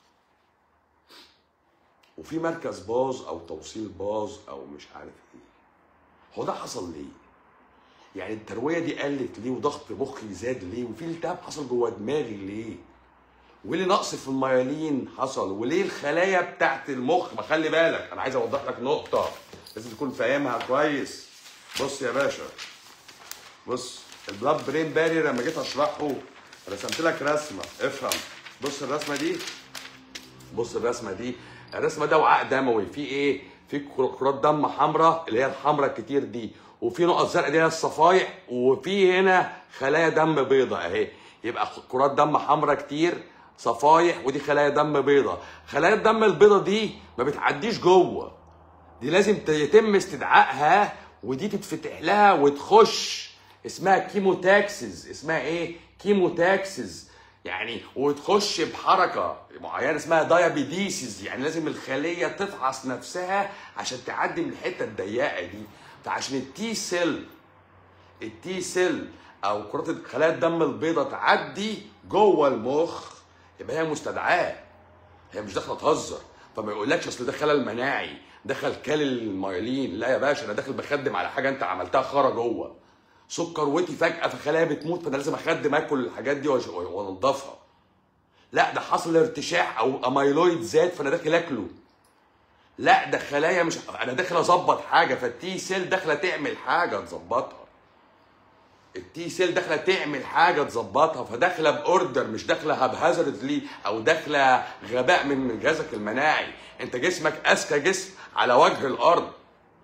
وفي مركز باظ او توصيل باظ او مش عارف ايه هو ده حصل ليه؟ يعني الترويه دي قلت ليه وضغط مخي زاد ليه وفي التهاب حصل جوه دماغي ليه؟ واللي نقص في الميالين حصل وليه الخلايا بتاعت المخ ما خلي بالك انا عايز اوضح لك نقطه لازم تكون فاهمها كويس بص يا باشا بص البلاد برين بارير لما جيت اشرحه رسمت لك رسمه افهم بص الرسمه دي بص الرسمه دي الرسمه ده وعاء دموي في ايه في كرات دم حمراء اللي هي الحمراء الكتير دي وفي نقط زرقاء دي هي الصفايح وفي هنا خلايا دم بيضاء اهي يبقى كرات دم حمراء كتير صفايح ودي خلايا دم بيضاء خلايا الدم البيضاء دي ما بتعديش جوه دي لازم ت- يتم استدعائها ودي تتفتح لها وتخش اسمها كيموتاكسز اسمها ايه كيموتاكسز يعني وتخش بحركه معينه اسمها دايابيديسز يعني لازم الخليه تفحص نفسها عشان تعدي من الحته الضيقه دي فعشان التي سيل التي سيل او كرات خلايا الدم البيضاء تعدي جوه المخ يبقى هي مستدعاه هي مش داخله تهزر فما يقولكش اصل ده خلل مناعي دخل كل المايلين لا يا باشا انا داخل بخدم على حاجه انت عملتها خرا جوه سكر وتي فجاه فخلايا بتموت فانا لازم اخدم اكل الحاجات دي وأش- وانضفها لا ده حصل ارتشاح او اميلويد زاد فانا داخل اكله لا ده خلايا مش انا داخل اظبط حاجه فالتي سيل داخله تعمل حاجه تظبطها التي سيل داخله تعمل حاجه تظبطها فداخله باوردر مش داخله هابهازردلي او داخله غباء من جهازك المناعي انت جسمك اذكى جسم على وجه الارض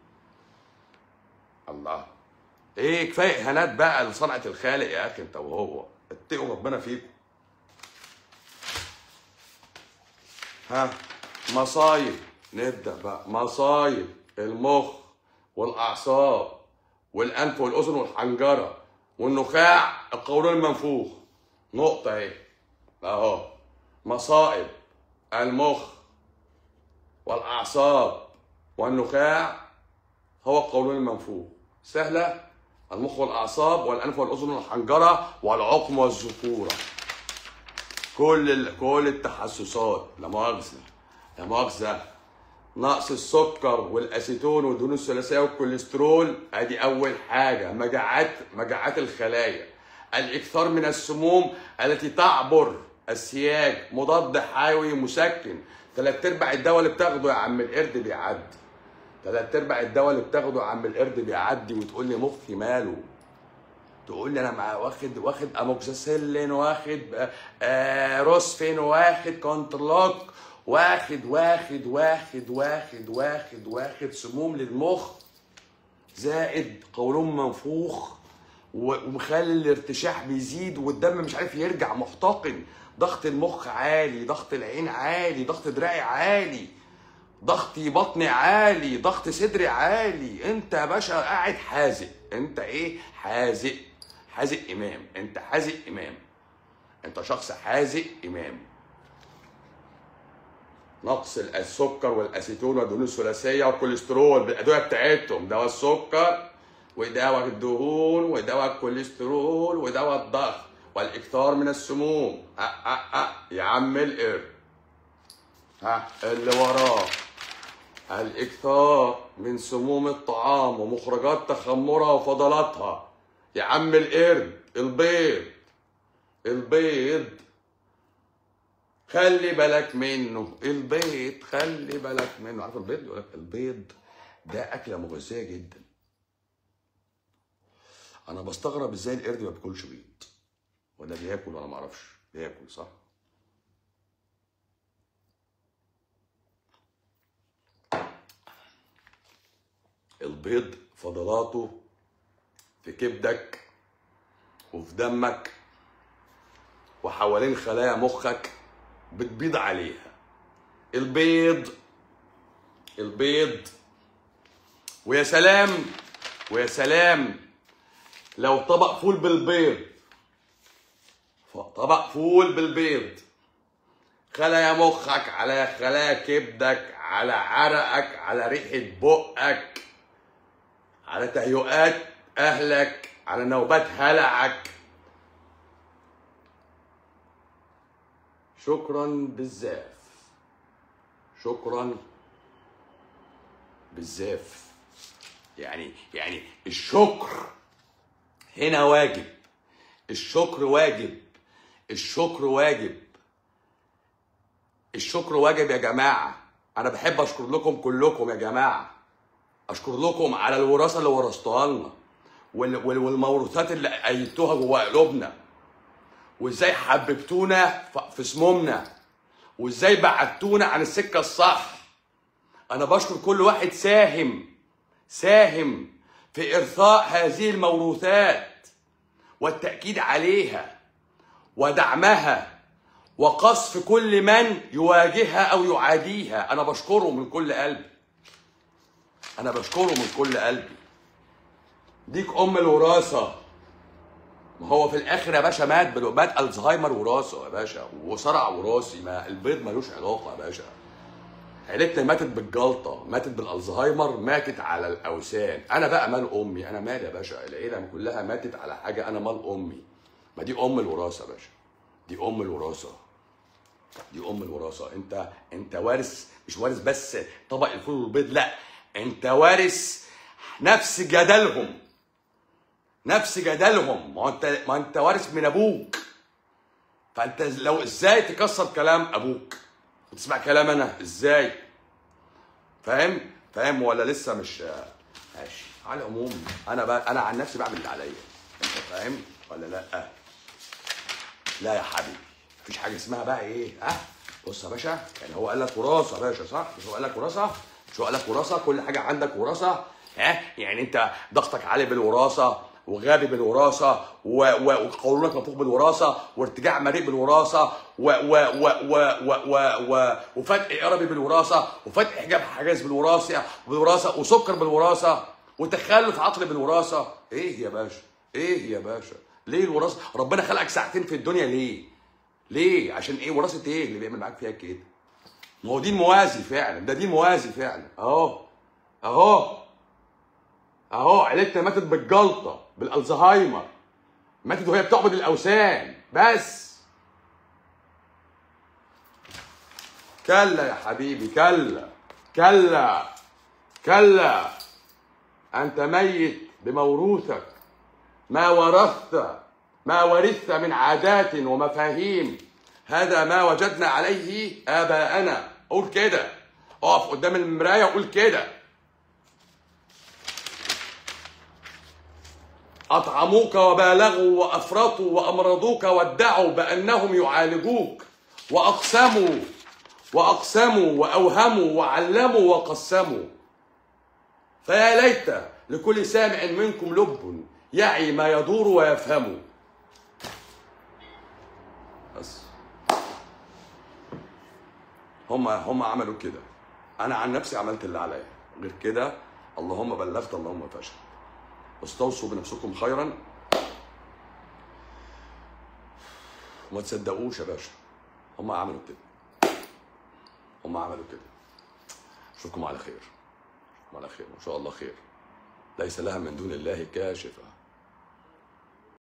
الله ايه كفايه اهانات بقى لصنعه الخالق يا اخي انت وهو اتقوا ربنا فيكم ها مصايب نبدا بقى مصايب المخ والاعصاب والانف والاذن والحنجره والنخاع القولون المنفوخ نقطه اهي اهو مصائب المخ والاعصاب والنخاع هو القولون المنفوخ سهله المخ والاعصاب والانف والاذن والحنجره والعقم والذكوره كل ال... كل التحسسات لا مؤاخذه لا مؤاخذه نقص السكر والاسيتون والدهون الثلاثيه والكوليسترول ادي اول حاجه مجاعات مجاعات الخلايا الاكثار من السموم التي تعبر السياج مضاد حيوي مسكن ثلاث ارباع الدواء اللي بتاخده يا عم القرد بيعدي ثلاث ارباع الدواء اللي بتاخده يا عم القرد بيعدي وتقول لي مخي ماله تقول لي انا مع واخد واخد اموكسيسيلين واخد آه، آه روسفين واخد كونترلوك واخد واخد واخد واخد واخد واخد سموم للمخ زائد قولون منفوخ و- ومخلي الارتشاح بيزيد والدم مش عارف يرجع محتقن ضغط المخ عالي ضغط العين عالي ضغط دراعي عالي ضغط بطني عالي ضغط صدري عالي انت يا باشا قاعد حازق انت ايه حازق حازق امام انت حازق امام انت شخص حازق امام نقص السكر والاسيتون والدهون الثلاثيه والكوليسترول بالادويه بتاعتهم دواء السكر ودواء الدهون ودواء الكوليسترول ودواء الضغط والاكثار من السموم أه أه أه يا عم القرد ها اللي وراه الاكثار من سموم الطعام ومخرجات تخمرها وفضلاتها يا عم القرد البيض البيض خلي بالك منه البيض خلي بالك منه عارف البيض يقول لك البيض ده اكله مغذيه جدا انا بستغرب ازاي القرد ما بياكلش بيض ولا بياكل ولا ما اعرفش بياكل صح البيض فضلاته في كبدك وفي دمك وحوالين خلايا مخك بتبيض عليها البيض البيض ويا سلام ويا سلام لو طبق فول بالبيض طبق فول بالبيض خلايا مخك على خلايا كبدك على عرقك على ريحة بقك على تهيؤات أهلك على نوبات هلعك شكرا بالزاف شكرا بالزاف يعني يعني الشكر هنا واجب الشكر واجب الشكر واجب الشكر واجب يا جماعة أنا بحب أشكر لكم كلكم يا جماعة أشكر لكم على الوراثة اللي ورثتوها لنا وال- وال- والموروثات اللي أيدتوها جوا قلوبنا وإزاي حببتونا ف- في سمومنا وإزاي بعدتونا عن السكة الصح أنا بشكر كل واحد ساهم ساهم في إرثاء هذه الموروثات والتأكيد عليها ودعمها وقصف كل من يواجهها او يعاديها انا بشكره من كل قلبي انا بشكره من كل قلبي ديك ام الوراثه ما هو في الاخر يا باشا مات بلو مات الزهايمر وراثه يا باشا وصرع وراثي ما البيض ملوش علاقه يا باشا عيلتنا ماتت بالجلطه ماتت بالالزهايمر ماتت على الاوثان انا بقى مال امي انا مال يا باشا العيله كلها ماتت على حاجه انا مال امي ما دي ام الوراثه يا باشا دي ام الوراثه دي ام الوراثه انت انت وارث مش وارث بس طبق الفول والبيض لا انت وارث نفس جدلهم نفس جدلهم ما هو انت ما انت وارث من ابوك فانت لو ازاي تكسر كلام ابوك وتسمع كلام انا ازاي فاهم فاهم ولا لسه مش ماشي على العموم انا بقى انا عن نفسي بعمل اللي عليا انت فاهم ولا لا لا يا حبيبي مفيش حاجه اسمها بقى ايه ها بص يا باشا يعني هو قال لك وراثه يا باشا صح مش هو قال لك وراثه مش هو قال لك وراثه كل حاجه عندك وراثه ها يعني انت ضغطك عالي بالوراثه وغبي بالوراثه و- و- وقولونك منفوخ بالوراثه وارتجاع مريء بالوراثه و و و و و و و وفتح قربي بالوراثه وفتح حجاب حاجز بالوراثه بالوراثه وسكر بالوراثه وتخلف عقلي بالوراثه ايه يا باشا ايه يا باشا ليه الوراثه ربنا خلقك ساعتين في الدنيا ليه ليه عشان ايه وراثه ايه اللي بيعمل معاك فيها كده ما هو دين موازي فعلا ده دين موازي فعلا اهو اهو اهو عيلتنا ماتت بالجلطه بالالزهايمر ماتت وهي بتعبد الاوثان بس كلا يا حبيبي كلا كلا كلا انت ميت بموروثك ما ورثت ما ورثت من عادات ومفاهيم هذا ما وجدنا عليه آباءنا قول كده اقف قدام المراية وقول كده أطعموك وبالغوا وأفرطوا وأمرضوك وادعوا بأنهم يعالجوك وأقسموا وأقسموا وأوهموا وعلموا وقسموا فيا ليت لكل سامع منكم لب يعي ما يدور ويفهم بس هم هم عملوا كده انا عن نفسي عملت اللي عليا غير كده اللهم بلغت اللهم فشل استوصوا بنفسكم خيرا وما تصدقوش يا باشا هم عملوا كده هم عملوا كده اشوفكم على خير اشوفكم على خير وان شاء الله خير ليس لها من دون الله كاشفه